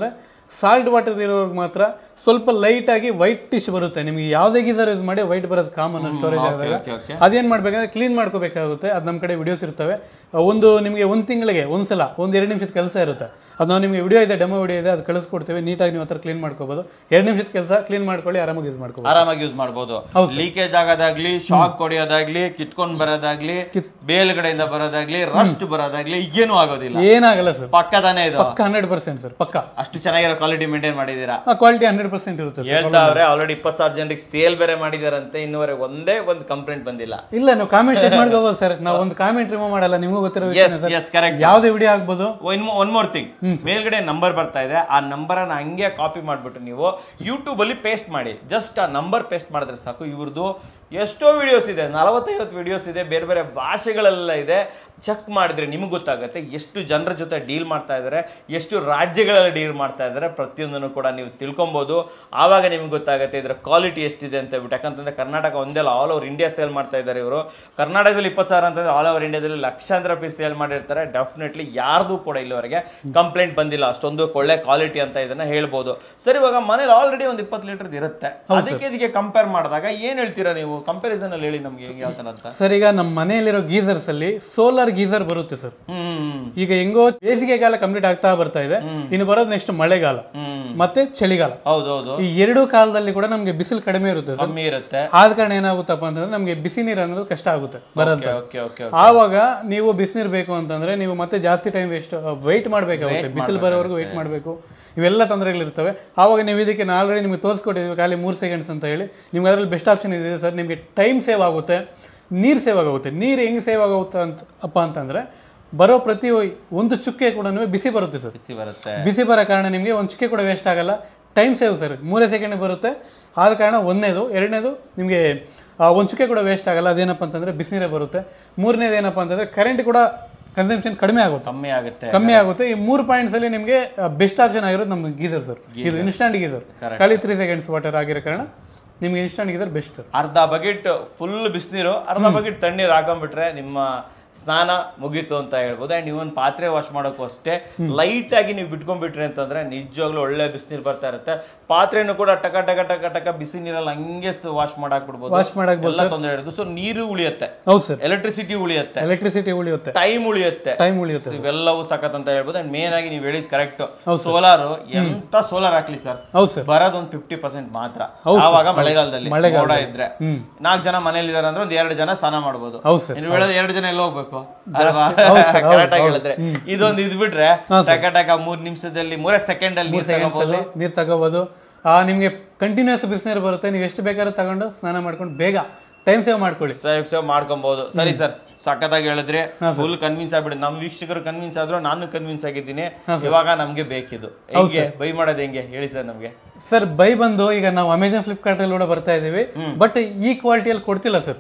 ಸಾಲ್ಟ್ ವಾಟರ್ ಇರೋರ್ಗೆ ಮಾತ್ರ ಸ್ವಲ್ಪ ಲೈಟ್ ಆಗಿ ವೈಟ್ ಟಿಶ್ ಬರುತ್ತೆ ನಿಮಗೆ ಯಾವುದೇ ಗೀಸರ್ ಯೂಸ್ ಮಾಡಿ ವೈಟ್ ಬರೋದು ಕಾಮನ್ ಸ್ಟೋರೇಜ್ ಆದಾಗ ಓಕೆ ಓಕೆ ಅದೇನ್ ಮಾಡ್ಬೇಕಂದ್ರೆ ಕ್ಲೀನ್ ಮಾಡ್ಕೋಬೇಕಾಗುತ್ತೆ ಅದು ನಮ್ಮ ಕಡೆ ವಿಡಿಯೋಸ್ ಇರ್ತವೆ ಆ, ಒಂದು ನಿಮಗೆ ಒಂದು ತಿಂಗಳಿಗೆ ಒಂದ್ಸಲ ಒಂದು ಎರಡು ನಿಮಿಷದ ಕೆಲಸ ಇರುತ್ತೆ ಅದು ನಾವು ನಿಮಗೆ ವಿಡಿಯೋ ಇದೆ ಡೆಮೋ ವಿಡಿಯೋ ಇದೆ ಅದು ಕಳಿಸ್ಕೊಡ್ತೇವೆ ನೀಟಾಗಿ ನೀವು ಹತ್ರ ಕ್ಲೀನ್ ಮಾಡ್ಕೋಬೋದು ಎರಡು ನಿಮಿಷದ ಕೆಲಸ ಕ್ಲೀನ್ ಮಾಡ್ಕೊಳ್ಳಿ ಆರಾಮಾಗಿ ಯೂಸ್ ಮಾಡ್ಕೋಬೋದು ಆರಾಮಾಗಿ ಯೂಸ್ ಮಾಡ್ಬೋದು ಲೀಕೇಜ್ ಆಗೋದಾಗ್ಲಿ ಶಾಕ್ ಹೊಡೆಯೋದಾಗ್ಲಿ ಕಿತ್ಕೊಂಡ್ ಬರೋದಾಗ್ಲಿ ಬೇಲ್ಗಡೆಯಿಂದ ಬರೋದಾಗ್ಲಿ ರಸ್ಟ್ ಬರೋದಾಗ್ಲಿ ಏನು ಆಗೋದಿಲ್ಲ ಏನಾಗಲ್ಲ ಸರ್ ಪಕ್ಕ ತಾನೇ ಇದು ಪಕ್ಕ ಹಂಡ್ರೆಡ್ ಪರ್ಸೆಂಟ್ ಸರ್ ಪಕ್ಕ ಅಷ್ಟು ಚೆನ್ನಾಗಿರೋ ಕ್ವಾಲಿಟಿ ಮೇಂಟೈನ್ ಮಾಡಿದೀರಾ ಆ ಕ್ವಾಲಿಟಿ ಹಂಡ್ರೆಡ್ ಪರ್ಸೆಂಟ್ ಇರುತ್ತೆ ಸರ್ ಹೇಳ್ತಾವ್ರೆ ಆಲ್ರೆಡಿ ಇಪ್ಪತ್ತು ಸಾವಿರ ಜನರಿಗೆ ಸೇಲ್ ಬೇರೆ ಮಾಡಿದಾರಂತೆ ಇನ್ನೂವರೆಗೆ ಒಂದೇ ಒಂದು ಕಂಪ್ಲೇಂಟ್ ಬಂದಿಲ್ಲ ಇಲ್ಲ ನೀವು ಕಾಮೆಂಟ್ ಚೆಕ್ ಮಾಡ್ಕೋಬೋದು ಸರ್ ನಾವು ಒಂದು ಕಾಮೆಂಟ್ ರಿಮೂವ್ ಮಾಡಲ್ಲ ನಿಮಗೂ ಗೊತ್ತಿರೋ ವಿಷಯ ಎಸ್ ಎಸ್ ಕರೆಕ್ಟ್ ಯಾವುದೇ ವಿಡಿಯೋ ಆಗ್ಬೋದು ಒನ್ ಮೋರ್ ಥಿಂಗ್ ಮೇಲ್ಗಡೆ ನಂಬರ್ ಬರ್ತಾ ಇದೆ ಆ ನಂಬರ್ ಅನ್ನ ಹಂಗೆ ಕಾಪಿ ಮಾಡ್ಬಿಟ್ಟು ನೀವು ಯೂಟ್ಯೂಬ್ ಅಲ್ಲಿ ಪೇಸ್ಟ್ ಮಾಡಿ ಜಸ್ಟ್ ಆ ನಂಬರ್ ಪೇಸ್ಟ್ ಮಾಡಿದ್ರೆ ಸಾಕು ಇವ್ರದ್ದು ಎಷ್ಟೋ ವಿಡಿಯೋಸ್ ಇದೆ ನಲವತ್ತೈವತ್ತು ವಿಡಿಯೋಸ್ ಇದೆ ಬೇರೆ ಬೇರೆ ಭಾಷೆಗಳೆಲ್ಲ ಇದೆ ಚೆಕ್ ಮಾಡಿದ್ರೆ ನಿಮ್ಗೆ ಗೊತ್ತಾಗುತ್ತೆ ಎಷ್ಟು ಜನರ ಜೊತೆ ಡೀಲ್ ಮಾಡ್ತಾ ಇದ್ದಾರೆ ಎಷ್ಟು ರಾಜ್ಯಗಳಲ್ಲಿ ಡೀಲ್ ಮಾಡ್ತಾ ಇದ್ದಾರೆ ಪ್ರತಿಯೊಂದನ್ನು ಕೂಡ ನೀವು ತಿಳ್ಕೊಬೋದು ಆವಾಗ ನಿಮ್ಗೆ ಗೊತ್ತಾಗುತ್ತೆ ಇದರ ಕ್ವಾಲಿಟಿ ಎಷ್ಟಿದೆ ಅಂತ ಹೇಳ್ಬಿಟ್ಟು ಯಾಕಂತಂದ್ರೆ ಕರ್ನಾಟಕ ಒಂದೇ ಅಲ್ಲ ಆಲ್ ಓವರ್ ಇಂಡಿಯಾ ಸೇಲ್ ಮಾಡ್ತಾ ಇದ್ದಾರೆ ಇವರು ಕರ್ನಾಟಕದಲ್ಲಿ ಇಪ್ಪತ್ತು ಸಾವಿರ ಅಂತಂದ್ರೆ ಆಲ್ ಓವರ್ ಇಂಡಿಯಾದಲ್ಲಿ ಲಕ್ಷಾಂತರ ಪೀಸ್ ಸೇಲ್ ಮಾಡಿರ್ತಾರೆ ಡೆಫಿನೆಟ್ಲಿ ಯಾರ್ದು ಕೂಡ ಇಲ್ಲಿವರೆಗೆ ಕಂಪ್ಲೇಂಟ್ ಬಂದಿಲ್ಲ ಅಷ್ಟೊಂದು ಒಳ್ಳೆ ಕ್ವಾಲಿಟಿ ಅಂತ ಇದನ್ನ ಹೇಳ್ಬೋದು ಸರ್ ಇವಾಗ ಮನೇಲಿ ಆಲ್ರೆಡಿ ಒಂದು ಇಪ್ಪತ್ತು ಲೀಟರ್ ಇರುತ್ತೆ ಅದಕ್ಕೆ ಇದಕ್ಕೆ ಕಂಪೇರ್ ಮಾಡಿದಾಗ ಏನ್ ಹೇಳ್ತೀರಾ ನೀವು ಕಂಪ್ಯಾರಿಸನ್ ಅಲ್ಲಿ ಹೇಳಿ ನಮ್ಗೆ ಹೆಂಗೆ ಯಾವ ಥರ ಅಂತ ಸರ್ ಈಗ ನಮ್ಮ ಮನೆಯಲ್ಲಿರೋ ಗೀಸರ್ಸ್ ಅಲ್ಲಿ ಸೋಲಾರ್ ಗೀಸರ್ ಬರುತ್ತೆ ಸರ್ ಹ್ಮ್ ಈಗ ಹೆಂಗೋ ಬೇಸಿಗೆಗಾಲ ಕಂಪ್ಲೀಟ್ ಆಗ್ತಾ ಬರ್ತಾ ಇದೆ ಇನ್ನು ಬರೋದು ನೆಕ್ಸ್ಟ್ ಮಳೆಗಾಲ ಹ್ಮ್ ಮತ್ತೆ ಚಳಿಗಾಲ ಹೌದೌದು ಈ ಎರಡು ಕಾಲದಲ್ಲಿ ಕೂಡ ನಮಗೆ ಬಿಸಿಲು ಕಡಿಮೆ ಇರುತ್ತೆ ಸರ್ ಕಮ್ಮಿ ಇರುತ್ತೆ ಆದ ಕಾರಣ ಏನಾಗುತ್ತಪ್ಪ ಅಂತಂದ್ರೆ ನಮಗೆ ಬಿಸಿ ನೀರು ಅನ್ನೋದು ಕಷ್ಟ ಆಗುತ್ತೆ ಬರಂತ ಓಕೆ ಓಕೆ ಆವಾಗ ನೀವು ಬಿಸಿನೀರು ಬೇಕು ಅಂತಂದ್ರೆ ನೀವು ಮತ್ತೆ ಜಾಸ್ತಿ ಟೈಮ್ ವೇಸ್ಟ್ ವೆಯ್ಟ್ ಮಾಡಬೇಕಾಗುತ್ತೆ ಬಿಸಿಲು ಬರೋವರೆಗೂ ವೆಯ್ಟ್ ಮಾಡಬೇಕು ಇವೆಲ್ಲ ತೊಂದರೆಗಳಿರ್ತವೆ ಆವಾಗ ನೀವು ಇದಕ್ಕೆ ನಾನು ಆಲ್ರೆಡಿ ನಿಮಗೆ ತೋರಿಸ್ಕೊಟ್ಟಿದ್ದೀವಿ ಖಾಲಿ ಮೂರು ಸೆಕೆಂಡ್ಸ್ ಅಂತ ಹೇಳಿ ನಿಮ್ಗೆ ಅದರಲ್ಲಿ ಬೆಸ್ಟ್ ಆಪ್ಷನ್ ಇದೆ ಸರ್ ನಿಮಗೆ ಟೈಮ್ ಸೇವ್ ಆಗುತ್ತೆ ನೀರು ಸೇವ್ ಆಗುತ್ತೆ ನೀರು ಹೆಂಗೆ ಸೇವ್ ಆಗುತ್ತೆ ಅಂತ ಅಪ್ಪ ಅಂತಂದ್ರೆ ಬರೋ ಪ್ರತಿ ಒಂದು ಚುಕ್ಕೆ ಕೂಡ ಬಿಸಿ ಬರುತ್ತೆ ಸರ್ ಬಿಸಿ ಬರುತ್ತೆ ಬಿಸಿ ಬರೋ ಕಾರಣ ನಿಮಗೆ ಒಂದು ಚುಕ್ಕೆ ಕೂಡ ವೇಸ್ಟ್ ಆಗಲ್ಲ ಟೈಮ್ ಸೇವ್ ಸರ್ ಮೂರೇ ಸೆಕೆಂಡ್ ಬರುತ್ತೆ ಆದ ಕಾರಣ ಒಂದನೇದು ಎರಡನೇದು ನಿಮಗೆ ಒಂದು ಚುಕ್ಕೆ ಕೂಡ ವೇಸ್ಟ್ ಆಗಲ್ಲ ಅದೇನಪ್ಪ ಅಂತಂದರೆ ಬಿಸಿನೀರೇ ಬರುತ್ತೆ ಮೂರನೇದು ಏನಪ್ಪ ಅಂತಂದರೆ ಕರೆಂಟ್ ಕೂಡ ಕನ್ಸಂಪ್ಷನ್ ಕಡಿಮೆ ಆಗುತ್ತೆ ಕಮ್ಮಿ ಆಗುತ್ತೆ ಕಮ್ಮಿ ಆಗುತ್ತೆ ಈ ಮೂರು ಪಾಯಿಂಟ್ಸ್ ಅಲ್ಲಿ ನಿಮಗೆ ಬೆಸ್ಟ್ ಆಪ್ಷನ್ ಆಗಿರೋದು ನಮ್ದು ಗೀಸರ್ ಸರ್ ಇದು ಇನ್ಸ್ಟಂಟ್ ಗೀಸರ್ ಖಾಲಿ ತ್ರೀ ಸೆಕೆಂಡ್ಸ್ ವಾಟರ್ ಆಗಿರೋ ಕಾರಣ ನಿಮ್ಗೆ ಇನ್ಸ್ಟಂಟ್ ಗೀಸರ್ ಬೆಸ್ಟ್ ಸರ್ ಅರ್ಧ ಬಕೆಟ್ ಫುಲ್ ಬಿಸಿನೀರು ಅರ್ಧ ಬಕೆಟ್ ತಣ್ಣೀರು ಹಾಕೊಂಡ್ಬಿಟ್ರೆ ನಿಮ್ಮ ಸ್ನಾನ ಮುಗೀತು ಅಂತ ಹೇಳ್ಬೋದು ಅಂಡ್ ಇವನ್ ಪಾತ್ರೆ ವಾಶ್ ಮಾಡೋಕ್ಕೂ ಅಷ್ಟೇ ಲೈಟ್ ಆಗಿ ನೀವು ಬಿಟ್ಕೊಂಡ್ಬಿಟ್ರಿ ಅಂತಂದ್ರೆ ನಿಜವಾಗ್ಲೂ ಒಳ್ಳೆ ಬಿಸಿನೀರು ಬರ್ತಾ ಇರುತ್ತೆ ಪಾತ್ರೆನೂ ಕೂಡ ಟಕ ಟಕ ಟಕ ಟಕ ಬಿಸಿ ನೀರಲ್ಲಿ ಹಂಗೆ ವಾಶ್ ಮಾಡಾಕ್ ಬಿಡ್ಬೋದು ವಾಶ್ ಮಾಡಕ್ ಎಲ್ಲ ತೊಂದರೆ ಇರೋದು ಸೊ ನೀರು ಉಳಿಯುತ್ತೆ ಹೌದು ಸರ್ ಎಲೆಕ್ಟ್ರಿಸಿಟಿ ಉಳಿಯುತ್ತೆ ಎಲೆಕ್ಟ್ರಿಸಿಟಿ ಉಳಿಯುತ್ತೆ ಟೈಮ್ ಉಳಿಯುತ್ತೆ ಟೈಮ್ ಉಳಿಯುತ್ತೆ ಇವೆಲ್ಲವೂ ಸಖತ್ ಅಂತ ಹೇಳ್ಬೋದು ಅಂಡ್ ಮೇನ್ ಆಗಿ ನೀವು ಹೇಳಿದ್ ಕರೆಕ್ಟ್ ಸೋಲಾರ್ ಎಂತ ಸೋಲಾರ್ ಹಾಕ್ಲಿ ಸರ್ ಹೌದು ಸರ್ ಬರೋದು ಒಂದು ಫಿಫ್ಟಿ ಪರ್ಸೆಂಟ್ ಮಾತ್ರ ಆವಾಗ ಮಳೆಗಾಲದಲ್ಲಿ ಮೋಡ ಇದ್ರೆ ನಾಲ್ಕು ಜನ ಮನೇಲಿ ಇದಾರೆ ಅಂದ್ರೆ ಒಂದ್ ಎರಡು ಜನ ಸ್ನಾನ ಮಾಡ್ಬೋದು ಹೌದು ಸರ್ ನೀವು ಹೇಳೋದು ಎರಡು ಜನ ಎಲ್ಲ ಹೋಗ್ಬೇಕು ಅಲ್ವಾ ಕರೆಕ್ಟ್ ಆಗಿ ಹೇಳಿದ್ರೆ ಇದೊಂದು ಇದ್ ಬಿಟ್ರೆ ಟಕ ಟಕ ಮೂರ್ ನಿಮಿಷದಲ್ಲಿ ಮೂರೇ ಸೆಕೆಂಡ್ ಅಲ್ಲಿ ನೀರ್ ತಗೋಬಹುದು ನೀರು ತಗೋಬೋದು ಆ, ನಿಮಗೆ ಕಂಟಿನ್ಯೂಸ್ ಬಿಸಿನೀರು ಬರುತ್ತೆ ನೀವು ಎಷ್ಟು ಬೇಕಾದ್ರೂ ತಗೊಂಡು ಸ್ನಾನ ಮಾಡ್ಕೊಂಡು ಬೇಗ ಟೈಮ್ ಸೇವ್ ಮಾಡ್ಕೊಳ್ಳಿ ಸೇವ್ ಸೇವ್ ಮಾಡ್ಕೊಬಹುದು ಸರಿ ಸರ್ ಸಖತ್ತಾಗಿ ಹೇಳಿದ್ರೆ ಫುಲ್ ಕನ್ವಿನ್ಸ್ ಆಗ್ಬಿಡಿ ನಮ್ ವೀಕ್ಷಕರು ಕನ್ವಿನ್ಸ್ ಆದ್ರು ನಾನು ಕನ್ವಿನ್ಸ್ ಆಗಿದ್ದೀನಿ ಇವಾಗ ನಮ್ಗೆ ಬೇಕಿದು ಹೆಂಗೆ ಬೈ ಮಾಡೋದು ಹೆಂಗೆ ಹೇಳಿ ಸರ್ ನಮ್ಗೆ ಸರ್ ಬೈ ಬಂದು ಈಗ ನಾವು ಅಮೆಜಾನ್ ಫ್ಲಿಪ್ಕಾರ್ಟ್ ಅಲ್ಲಿ ಕೂಡ ಬರ್ತಾ ಇದೀವಿ ಬಟ್ ಈ ಕ್ವಾಲಿಟಿಯಲ್ಲಿ ಕೊಡ್ತಿಲ್ಲ ಸರ್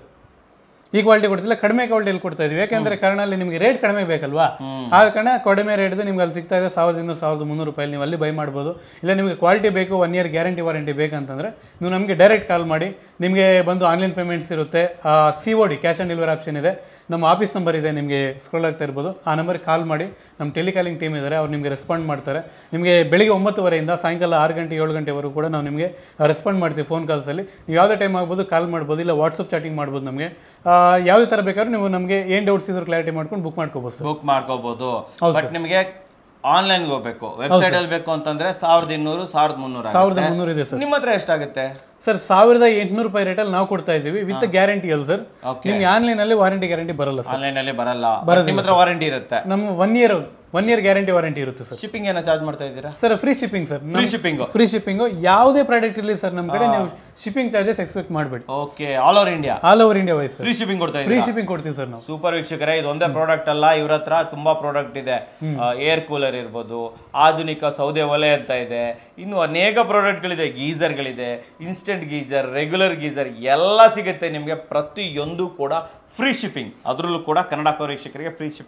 ಈ ಕ್ವಾಲಿಟಿ ಕೊಡ್ತಿಲ್ಲ ಕಡಿಮೆ ಕ್ವಾಲಿಟಿಯಲ್ಲಿ ಕೊಡ್ತಾ ಇದೀವಿ ಯಾಕಂದ್ರೆ ಕಾರಣ ಅಲ್ಲಿ ನಿಮಗೆ ರೇಟ್ ಕಡಿಮೆ ಬೇಕಲ್ವಾ ಆದ ಕಾರಣ ಕಡಿಮೆ ರೇಟ್ ನಿಮ್ಗೆ ಅಲ್ಲಿ ಸಿಗ್ತಾ ಇದೆ ಸಾವಿರದ ಇನ್ನೂರು ಸಾವಿರದ ಮುನ್ನೂರು ರೂಪಾಯಿ ನೀವು ಅಲ್ಲಿ ಬೈ ಮಾಡ್ಬೋದು ಇಲ್ಲ ನಿಮಗೆ ಕ್ವಾಲಿಟಿ ಬೇಕು ಒನ್ ಇಯರ್ ಗ್ಯಾರಂಟಿ ವಾರಂಟಿ ಬೇಕಂತಂದ್ರೆ ನೀವು ನಮಗೆ ಡೈರೆಕ್ಟ್ ಕಾಲ್ ಮಾಡಿ ನಿಮಗೆ ಬಂದು ಆನ್ಲೈನ್ ಪೇಮೆಂಟ್ಸ್ ಇರುತ್ತೆ C O D cash on delivery option ಇದೆ ನಮ್ಮ ಆಫೀಸ್ ನಂಬರ್ ಇದೆ ನಿಮಗೆ ಸ್ಕ್ರೋಲ್ ಆಗ್ತಾ ಇರ್ಬೋದು ಆ ನಂಬರ್ಗೆ ಕಾಲ್ ಮಾಡಿ ನಮ್ಮ ಟೆಲಿಕಾಲಿಂಗ್ ಟೀಮ್ ಇದ್ದಾರೆ ಅವ್ರು ನಿಮಗೆ ರೆಸ್ಪಾಂಡ್ ಮಾಡ್ತಾರೆ ನಿಮಗೆ ಬೆಳಿಗ್ಗೆ ಒಂಬತ್ತುವರೆಯಿಂದ ಸಾಯಂಕಾಲ ಆರು ಗಂಟೆ ಏಳು ಗಂಟೆವರೆಗೂ ಕೂಡ ನಾವು ನಿಮಗೆ ರೆಸ್ಪಾಂಡ್ ಮಾಡ್ತೀವಿ ಫೋನ್ ಕಾಲ್ಸಲ್ಲಿ ನೀವು ಯಾವುದೇ ಟೈಮ್ ಆಗ್ಬೋದು ಕಾಲ್ ಮಾಡ್ಬೋದು ಇಲ್ಲ ವಾಟ್ಸಪ್ ಚಾಟಿಂಗ್ ಮಾಡ್ಬೋದು ನಮಗೆ ಯಾವುದೇ ಥರ ಬೇಕಾದ್ರೂ ನೀವು ನಮಗೆ ಏನು ಡೌಟ್ಸ್ ಇದ್ರು ಕ್ಲಾರಿಟಿ ಮಾಡ್ಕೊಂಡು ಬುಕ್ ಮಾಡ್ಕೋಬೋದು ಸರ್ ಬುಕ್ ಮಾಡ್ಕೋಬಹುದು ಬಟ್ ನಿಮಗೆ ಆನ್ಲೈನ್ ಹೋಗ್ಬೇಕು ವೆಬ್ಸೈಟ್ ಅಲ್ಲಿ ಬೇಕು ಅಂತಂದ್ರೆ ಸಾವಿರದ ಇನ್ನೂರು ಸಾವಿರದ ಮುನ್ನೂರು ಸಾವಿರದ ಮುನ್ನೂರು ಇದೆ ಸರ್ ನಿಮ್ಮ ಹತ್ರ ಎಷ್ಟಾಗುತ್ತೆ ಸರ್ ಸಾವಿರದ ಎಂಟುನೂರು ರೂಪಾಯಿ ರೇಟಲ್ಲಿ ನಾವು ಕೊಡ್ತಾ ಇದ್ದೀವಿ ವಿತ್ ಗ್ಯಾರಂಟಿ ಅಲ್ಲ ಸರ್ ನಿಮ್ಗೆ ಆನ್ಲೈನಲ್ಲಿ ವಾರಂಟಿ ಗ್ಯಾರಂಟಿ ಬರಲ್ಲ ಸರ್ ಆನ್ಲೈನ್ ಅಲ್ಲಿ ಬರಲ್ಲ ನಿಮ್ಮ ಹತ್ರ ವಾರಂಟಿ ಇರುತ್ತೆ ನಮ್ಮ one year one year guarantee warranty ಇರುತ್ತೆ ಸರ್ ಶಿಪ್ಪಿಂಗ್ ಏನೋ ಚಾರ್ಜ್ ಮಾಡ್ತಾ ಇದ್ದೀರಾ sir free shipping sir free shipping free shipping ಯಾವುದೇ ಪ್ರಾಡಕ್ಟ್ ಇರಲಿ ಸರ್ ನಮ್ಮ ಕಡೆ ನೀವು ಶಿಪ್ಪಿಂಗ್ ಚಾರ್ಜಸ್ ಎಕ್ಸ್ಪೆಕ್ಟ್ ಮಾಡಬೇಡಿ okay all over India all over India wise sir free shipping ಕೊಡ್ತಾ ಫ್ರೀ ಇದ್ದೀರಾ ಶಿಪ್ಪಿಂಗ್ ಕೊಡ್ತೀವಿ ಸರ್ ನಾವು ಸೂಪರ್ ವೀಕ್ಷಕರೇ ಇದು ಒಂದೇ ಪ್ರಾಡಕ್ಟ್ ಅಲ್ಲ ಇವ್ರ ಹತ್ರ ತುಂಬಾ ಪ್ರಾಡಕ್ಟ್ ಇದೆ ಏರ್ ಕೂಲರ್ ಇರ್ಬೋದು ಆಧುನಿಕ ಸೌದೆ ಒಲೆ ಅಂತ ಇದೆ ಇನ್ನು ಅನೇಕ ಪ್ರಾಡಕ್ಟ್ಗಳಿದೆ ಗೀಸರ್ಗಳಿದೆ ಇನ್ಸ್ಟೆಂಟ್ ಗೀಸರ್ ರೆಗ್ಯುಲರ್ ಗೀಸರ್ ಎಲ್ಲ ಸಿಗುತ್ತೆ ನಿಮಗೆ ಪ್ರತಿಯೊಂದು ಕೂಡ ಫ್ರೀ ಶಿಪ್ಪಿಂಗ್ ಅದರಲ್ಲೂ ಕೂಡ ಕನ್ನಡ ವೀಕ್ಷಕರಿಗೆ ಫ್ರೀ ಶಿಪ್ಪಿಂಗ್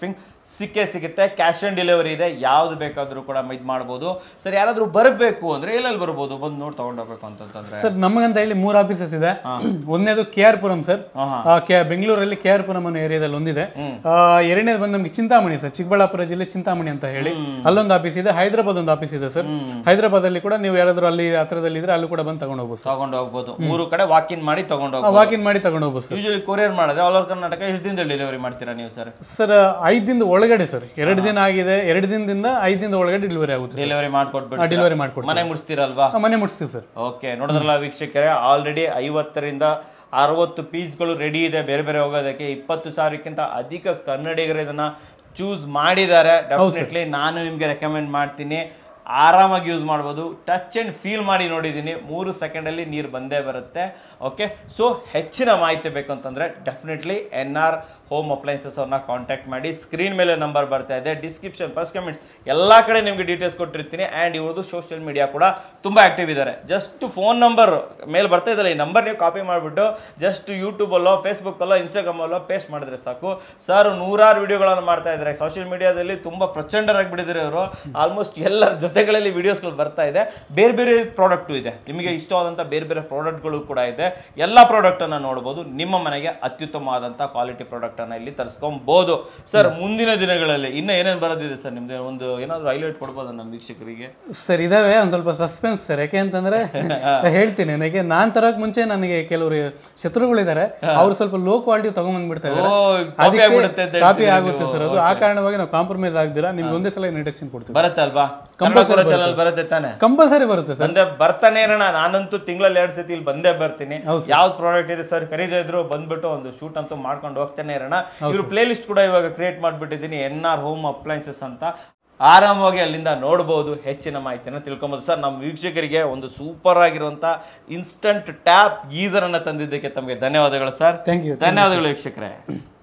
ಸಿಕ್ಕೇ ಸಿಗುತ್ತೆ ಕ್ಯಾಶ್ ಆನ್ ಡೆಲಿವರಿ ಇದೆ ಯಾವ್ದು ಬೇಕಾದ್ರೂ ಕೂಡ ಇದು ಮಾಡ್ಬೋದು ಸರ್ ಯಾರಾದ್ರೂ ಬರಬೇಕು ಅಂದ್ರೆ ಎಲ್ಲೆಲ್ಲಿ ಬರ್ಬೋದು ಬಂದು ನೋಡಿ ತಗೊಂಡೋಗ್ಬೇಕು ಅಂತಂತಂದ್ರೆ ಸರ್ ನಮಗಂತ ಹೇಳಿ ಮೂರು ಆಫೀಸಸ್ ಇದೆ ಒಂದನೇದು ಕೆ ಆರ್ ಪುರಂ ಸರ್ ಆ, ಕೆ- ಬೆಂಗಳೂರಲ್ಲಿ ಕೆ ಆರ್ ಪುರಂ ಅನ್ನೋ ಏರಿಯಾದಲ್ಲಿ ಒಂದಿದೆ ಆ, ಎರಡನೇದು ಬಂದು ನಮಗೆ ಚಿಂತಾಮಣಿ ಸರ್ ಚಿಕ್ಕಬಳ್ಳಾಪುರ ಜಿಲ್ಲೆ ಚಿಂತಾಮಣಿ ಅಂತ ಹೇಳಿ ಅಲ್ಲೊಂದು ಆಫೀಸ್ ಇದೆ ಹೈದರಾಬಾದ್ ಒಂದು ಆಫೀಸ್ ಇದೆ ಸರ್ ಹೈದರಾಬಾದ್ ಅಲ್ಲಿ ಕೂಡ ನೀವು ಯಾರಾದ್ರೂ ಅಲ್ಲಿ ಹತ್ರದಲ್ಲಿ ಇದ್ರೆ ಅಲ್ಲೂ ಕೂಡ ಬಂದು ತಗೊಂಡು ಹೋಗ್ಬೋದು ಸರ್ ತಗೊಂಡು ಹೋಗ್ಬೋದು ಮೂರು ಕಡೆ ವಾಕ್ ಇನ್ ಮಾಡಿ ತಗೊಂಡು ಹೋಗ್ಬೋದು ವಾಕ್ ಇನ್ ಮಾಡಿ ತಗೊಂಡು ಹೋಗ್ಬೋದು ಸರ್ ಯೂಶಲಿ ಕೊರಿಯರ್ ಮಾಡಿದ್ರೆ ಆಲ್ ಓವರ್ ಕರ್ನಾಟಕ ಎಷ್ಟು ದಿನದಲ್ಲಿ ಡೆಲಿವರಿ ಮಾಡ್ತೀರಾ ನೀವು ಸರ್ ಸರ್ ಐದು ದಿನದ ಒಳಗಡೆ ಸರ್ ಎರಡು ದಿನ ಆಗಿದೆ ಎರಡು ದಿನದಿಂದ ಐದು ದಿನದ ಒಳಗಡೆ ಡೆಲಿವರಿ ಆಗುತ್ತೆ ಡೆಲಿವರಿ ಮಾಡ್ಕೊಟ್ಬಿಟ್ಟು ಡೆಲಿವರಿ ಮಾಡ್ಕೊಡ್ತೀವಿ ಮನೆ ಮುಡಿಸ್ತೀರಲ್ವಾ ಆ, ಮನೆ ಮುಟ್ಟಿಸ್ತೀವಿ ಸರ್ ಓಕೆ ನೋಡಿದ್ರಲ್ಲ ವೀಕ್ಷಕರೇ ಆಲ್ರೆಡಿ ಐವತ್ತರಿಂದ ಅರವತ್ತು ಪೀಸ್ಗಳು ರೆಡಿ ಇದೆ ಬೇರೆ ಬೇರೆ ಹೋಗೋದಕ್ಕೆ ಇಪ್ಪತ್ತು ಸಾವಿರಕ್ಕಿಂತ ಅಧಿಕ ಕನ್ನಡಿಗರು ಇದನ್ನ ಚೂಸ್ ಮಾಡಿದ್ದಾರೆ ಡೆಫಿನೆಟ್ಲಿ ನಾನು ನಿಮಗೆ ರೆಕಮೆಂಡ್ ಮಾಡ್ತೀನಿ ಆರಾಮಾಗಿ ಯೂಸ್ ಮಾಡ್ಬೋದು ಟಚ್ ಆ್ಯಂಡ್ ಫೀಲ್ ಮಾಡಿ ನೋಡಿದ್ದೀನಿ ಮೂರು ಸೆಕೆಂಡಲ್ಲಿ ನೀರು ಬಂದೇ ಬರುತ್ತೆ ಓಕೆ ಸೊ ಹೆಚ್ಚಿನ ಮಾಹಿತಿ ಬೇಕು ಅಂತಂದರೆ definitely N R home appliances ಅವ್ರನ್ನ ಕಾಂಟ್ಯಾಕ್ಟ್ ಮಾಡಿ ಸ್ಕ್ರೀನ್ ಮೇಲೆ ನಂಬರ್ ಬರ್ತಾ ಇದೆ ಡಿಸ್ಕ್ರಿಪ್ಷನ್ ಫಸ್ಟ್ ಕಮೆಂಟ್ಸ್ ಎಲ್ಲ ಕಡೆ ನಿಮಗೆ ಡೀಟೇಲ್ಸ್ ಕೊಟ್ಟಿರ್ತೀನಿ ಆ್ಯಂಡ್ ಇವ್ರದ್ದು ಸೋಷಿಯಲ್ ಮೀಡಿಯಾ ಕೂಡ ತುಂಬ ಆಕ್ಟಿವ್ ಇದ್ದಾರೆ ಜಸ್ಟ್ ಫೋನ್ ನಂಬರ್ ಮೇಲೆ ಬರ್ತಾ ಇದ್ದಲ್ಲ ಈ ನಂಬರ್ ನೀವು ಕಾಪಿ ಮಾಡಿಬಿಟ್ಟು ಜಸ್ಟ್ ಯೂಟ್ಯೂಬಲ್ಲೋ ಫೇಸ್ಬುಕ್ಕಲ್ಲೋ ಇನ್ಸ್ಟಾಗ್ರಾಮಲ್ಲೋ ಪೇಸ್ಟ್ ಮಾಡಿದ್ರೆ ಸಾಕು ಸರ್ ನೂರಾರು ವಿಡಿಯೋಗಳನ್ನು ಮಾಡ್ತಾ ಇದ್ದಾರೆ ಸೋಷಿಯಲ್ ಮೀಡಿಯಾದಲ್ಲಿ ತುಂಬ ಪ್ರಚಂಡರಾಗಿ ಬಿಟ್ಟಿದ್ದಾರೆ ಅವರು ಆಲ್ಮೋಸ್ಟ್ ಎಲ್ಲ ಜೊತೆಗಳಲ್ಲಿ ವಿಡಿಯೋಸ್ಗಳು ಬರ್ತಾ ಇದೆ ಬೇರೆ ಬೇರೆ ಪ್ರಾಡಕ್ಟು ಇದೆ ನಿಮಗೆ ಇಷ್ಟವಾದಂಥ ಬೇರೆ ಬೇರೆ ಪ್ರಾಡಕ್ಟ್ಗಳು ಕೂಡ ಇದೆ ಎಲ್ಲ ಪ್ರಾಡಕ್ಟನ್ನು ನೋಡ್ಬೋದು ನಿಮ್ಮ ಮನೆಗೆ ಅತ್ಯುತ್ತಮವಾದಂಥ ಕ್ವಾಲಿಟಿ ಪ್ರಾಡಕ್ಟನ್ನು ಇಲ್ಲಿ ತರಿಸ್ಕೊಬೋದು ಸರ್ ಮುಂದಿನ ದಿನಗಳಲ್ಲಿ ಇನ್ನೂ ಏನೇನು ಬರೋದಿದೆ ಸರ್ ನಿಮ್ದು ಒಂದು ಏನಾದರೂ ಹೈಲೈಟ್ ಕೊಡ್ಬೋದಾ ನಮ್ಮ ವೀಕ್ಷಕರಿಗೆ ಸರ್ ಇದಾವೆ ಒಂದು ಸ್ವಲ್ಪ ಸಸ್ಪೆನ್ಸ್ ಸರ್ ಯಾಕೆ ಅಂತಂದ್ರೆ ಹೇಳ್ತೀನಿ ನನಗೆ ನಾನ್ ತರಕ್ ಮುಂಚೆ ನನಗೆ ಕೆಲವರು ಶತ್ರುಗಳಿದ್ದಾರೆ ಅವ್ರು ಸ್ವಲ್ಪ ಲೋ ಕ್ವಾಲಿಟಿ ತಗೊಂಡ್ಬಂದ್ಬಿಡ್ತಾ ಇದ್ದಾರೆ ಓ, copy ಆಗ್ಬಿಡುತ್ತೆ ಅಂತ ಕಾಪಿ ಹೇಳ್ತೀರಾ ಆಗುತ್ತೆ ನೀವು? ಸರ್ ಅದು ಆ ಕಾರಣವಾಗಿ ನಾವು ಕಾಂಪ್ರಮೈಸ್ ಆಗ್ದಿರಾ ನಿಮ್ಗೆ ಒಂದೇ ಸಲ ಇಂಟ್ರಡಕ್ಷನ್ ಕೊಡ್ತೀವಿ ಬರುತ್ತೆ ಅಲ್ವಾ Compulsory ಚಾನಲ್ ಬರುತ್ತೆ ತಾನೆ ಕಂಪಲ್ಸರಿ ಬರುತ್ತೆ ಸರ್ ಬಂದೆ ಬರ್ತಾನೆ ಇರೋಣ ನಾನಂತೂ ತಿಂಗಳಲ್ಲಿ ಎರಡ್ ಸತಿ ಇಲ್ಲಿ ಬಂದೇ ಬರ್ತೀನಿ ಯಾವ್ದು ಪ್ರಾಡಕ್ಟ್ ಇದೆ ಸರ್ ಖರೀದೇ ಇದ್ರು ಬಂದ್ಬಿಟ್ಟು ಒಂದು ಶೂಟ್ ಅಂತೂ ಮಾಡ್ಕೊಂಡು ಹೋಗ್ತಾನೆ ಇರೋಣ ಇವ್ರು ಪ್ಲೇ ಲಿಸ್ಟ್ ಕೂಡ ಇವಾಗ ಕ್ರಿಯೇಟ್ ಮಾಡ್ಬಿಟ್ಟಿದ್ದೀನಿ ಎನ್ ಆರ್ ಹೋಮ್ ಅಪ್ಲೈನ್ಸಸ್ ಅಂತ ಆರಾಮವಾಗಿ ಅಲ್ಲಿಂದ ನೋಡ್ಬೋದು ಹೆಚ್ಚಿನ ಮಾಹಿತಿನ ತಿಳ್ಕೊಬೋದು ಸರ್ ನಮ್ಮ ವೀಕ್ಷಕರಿಗೆ ಒಂದು ಸೂಪರ್ ಆಗಿರುವಂತ ಇನ್ಸ್ಟಂಟ್ ಟ್ಯಾಪ್ ಗೀಸರ್ ಅನ್ನ ತಂದಿದ್ದಕ್ಕೆ ತಮಗೆ ಧನ್ಯವಾದಗಳು ಸರ್ ಥ್ಯಾಂಕ್ ಯು ಧನ್ಯವಾದಗಳು ವೀಕ್ಷಕರೇ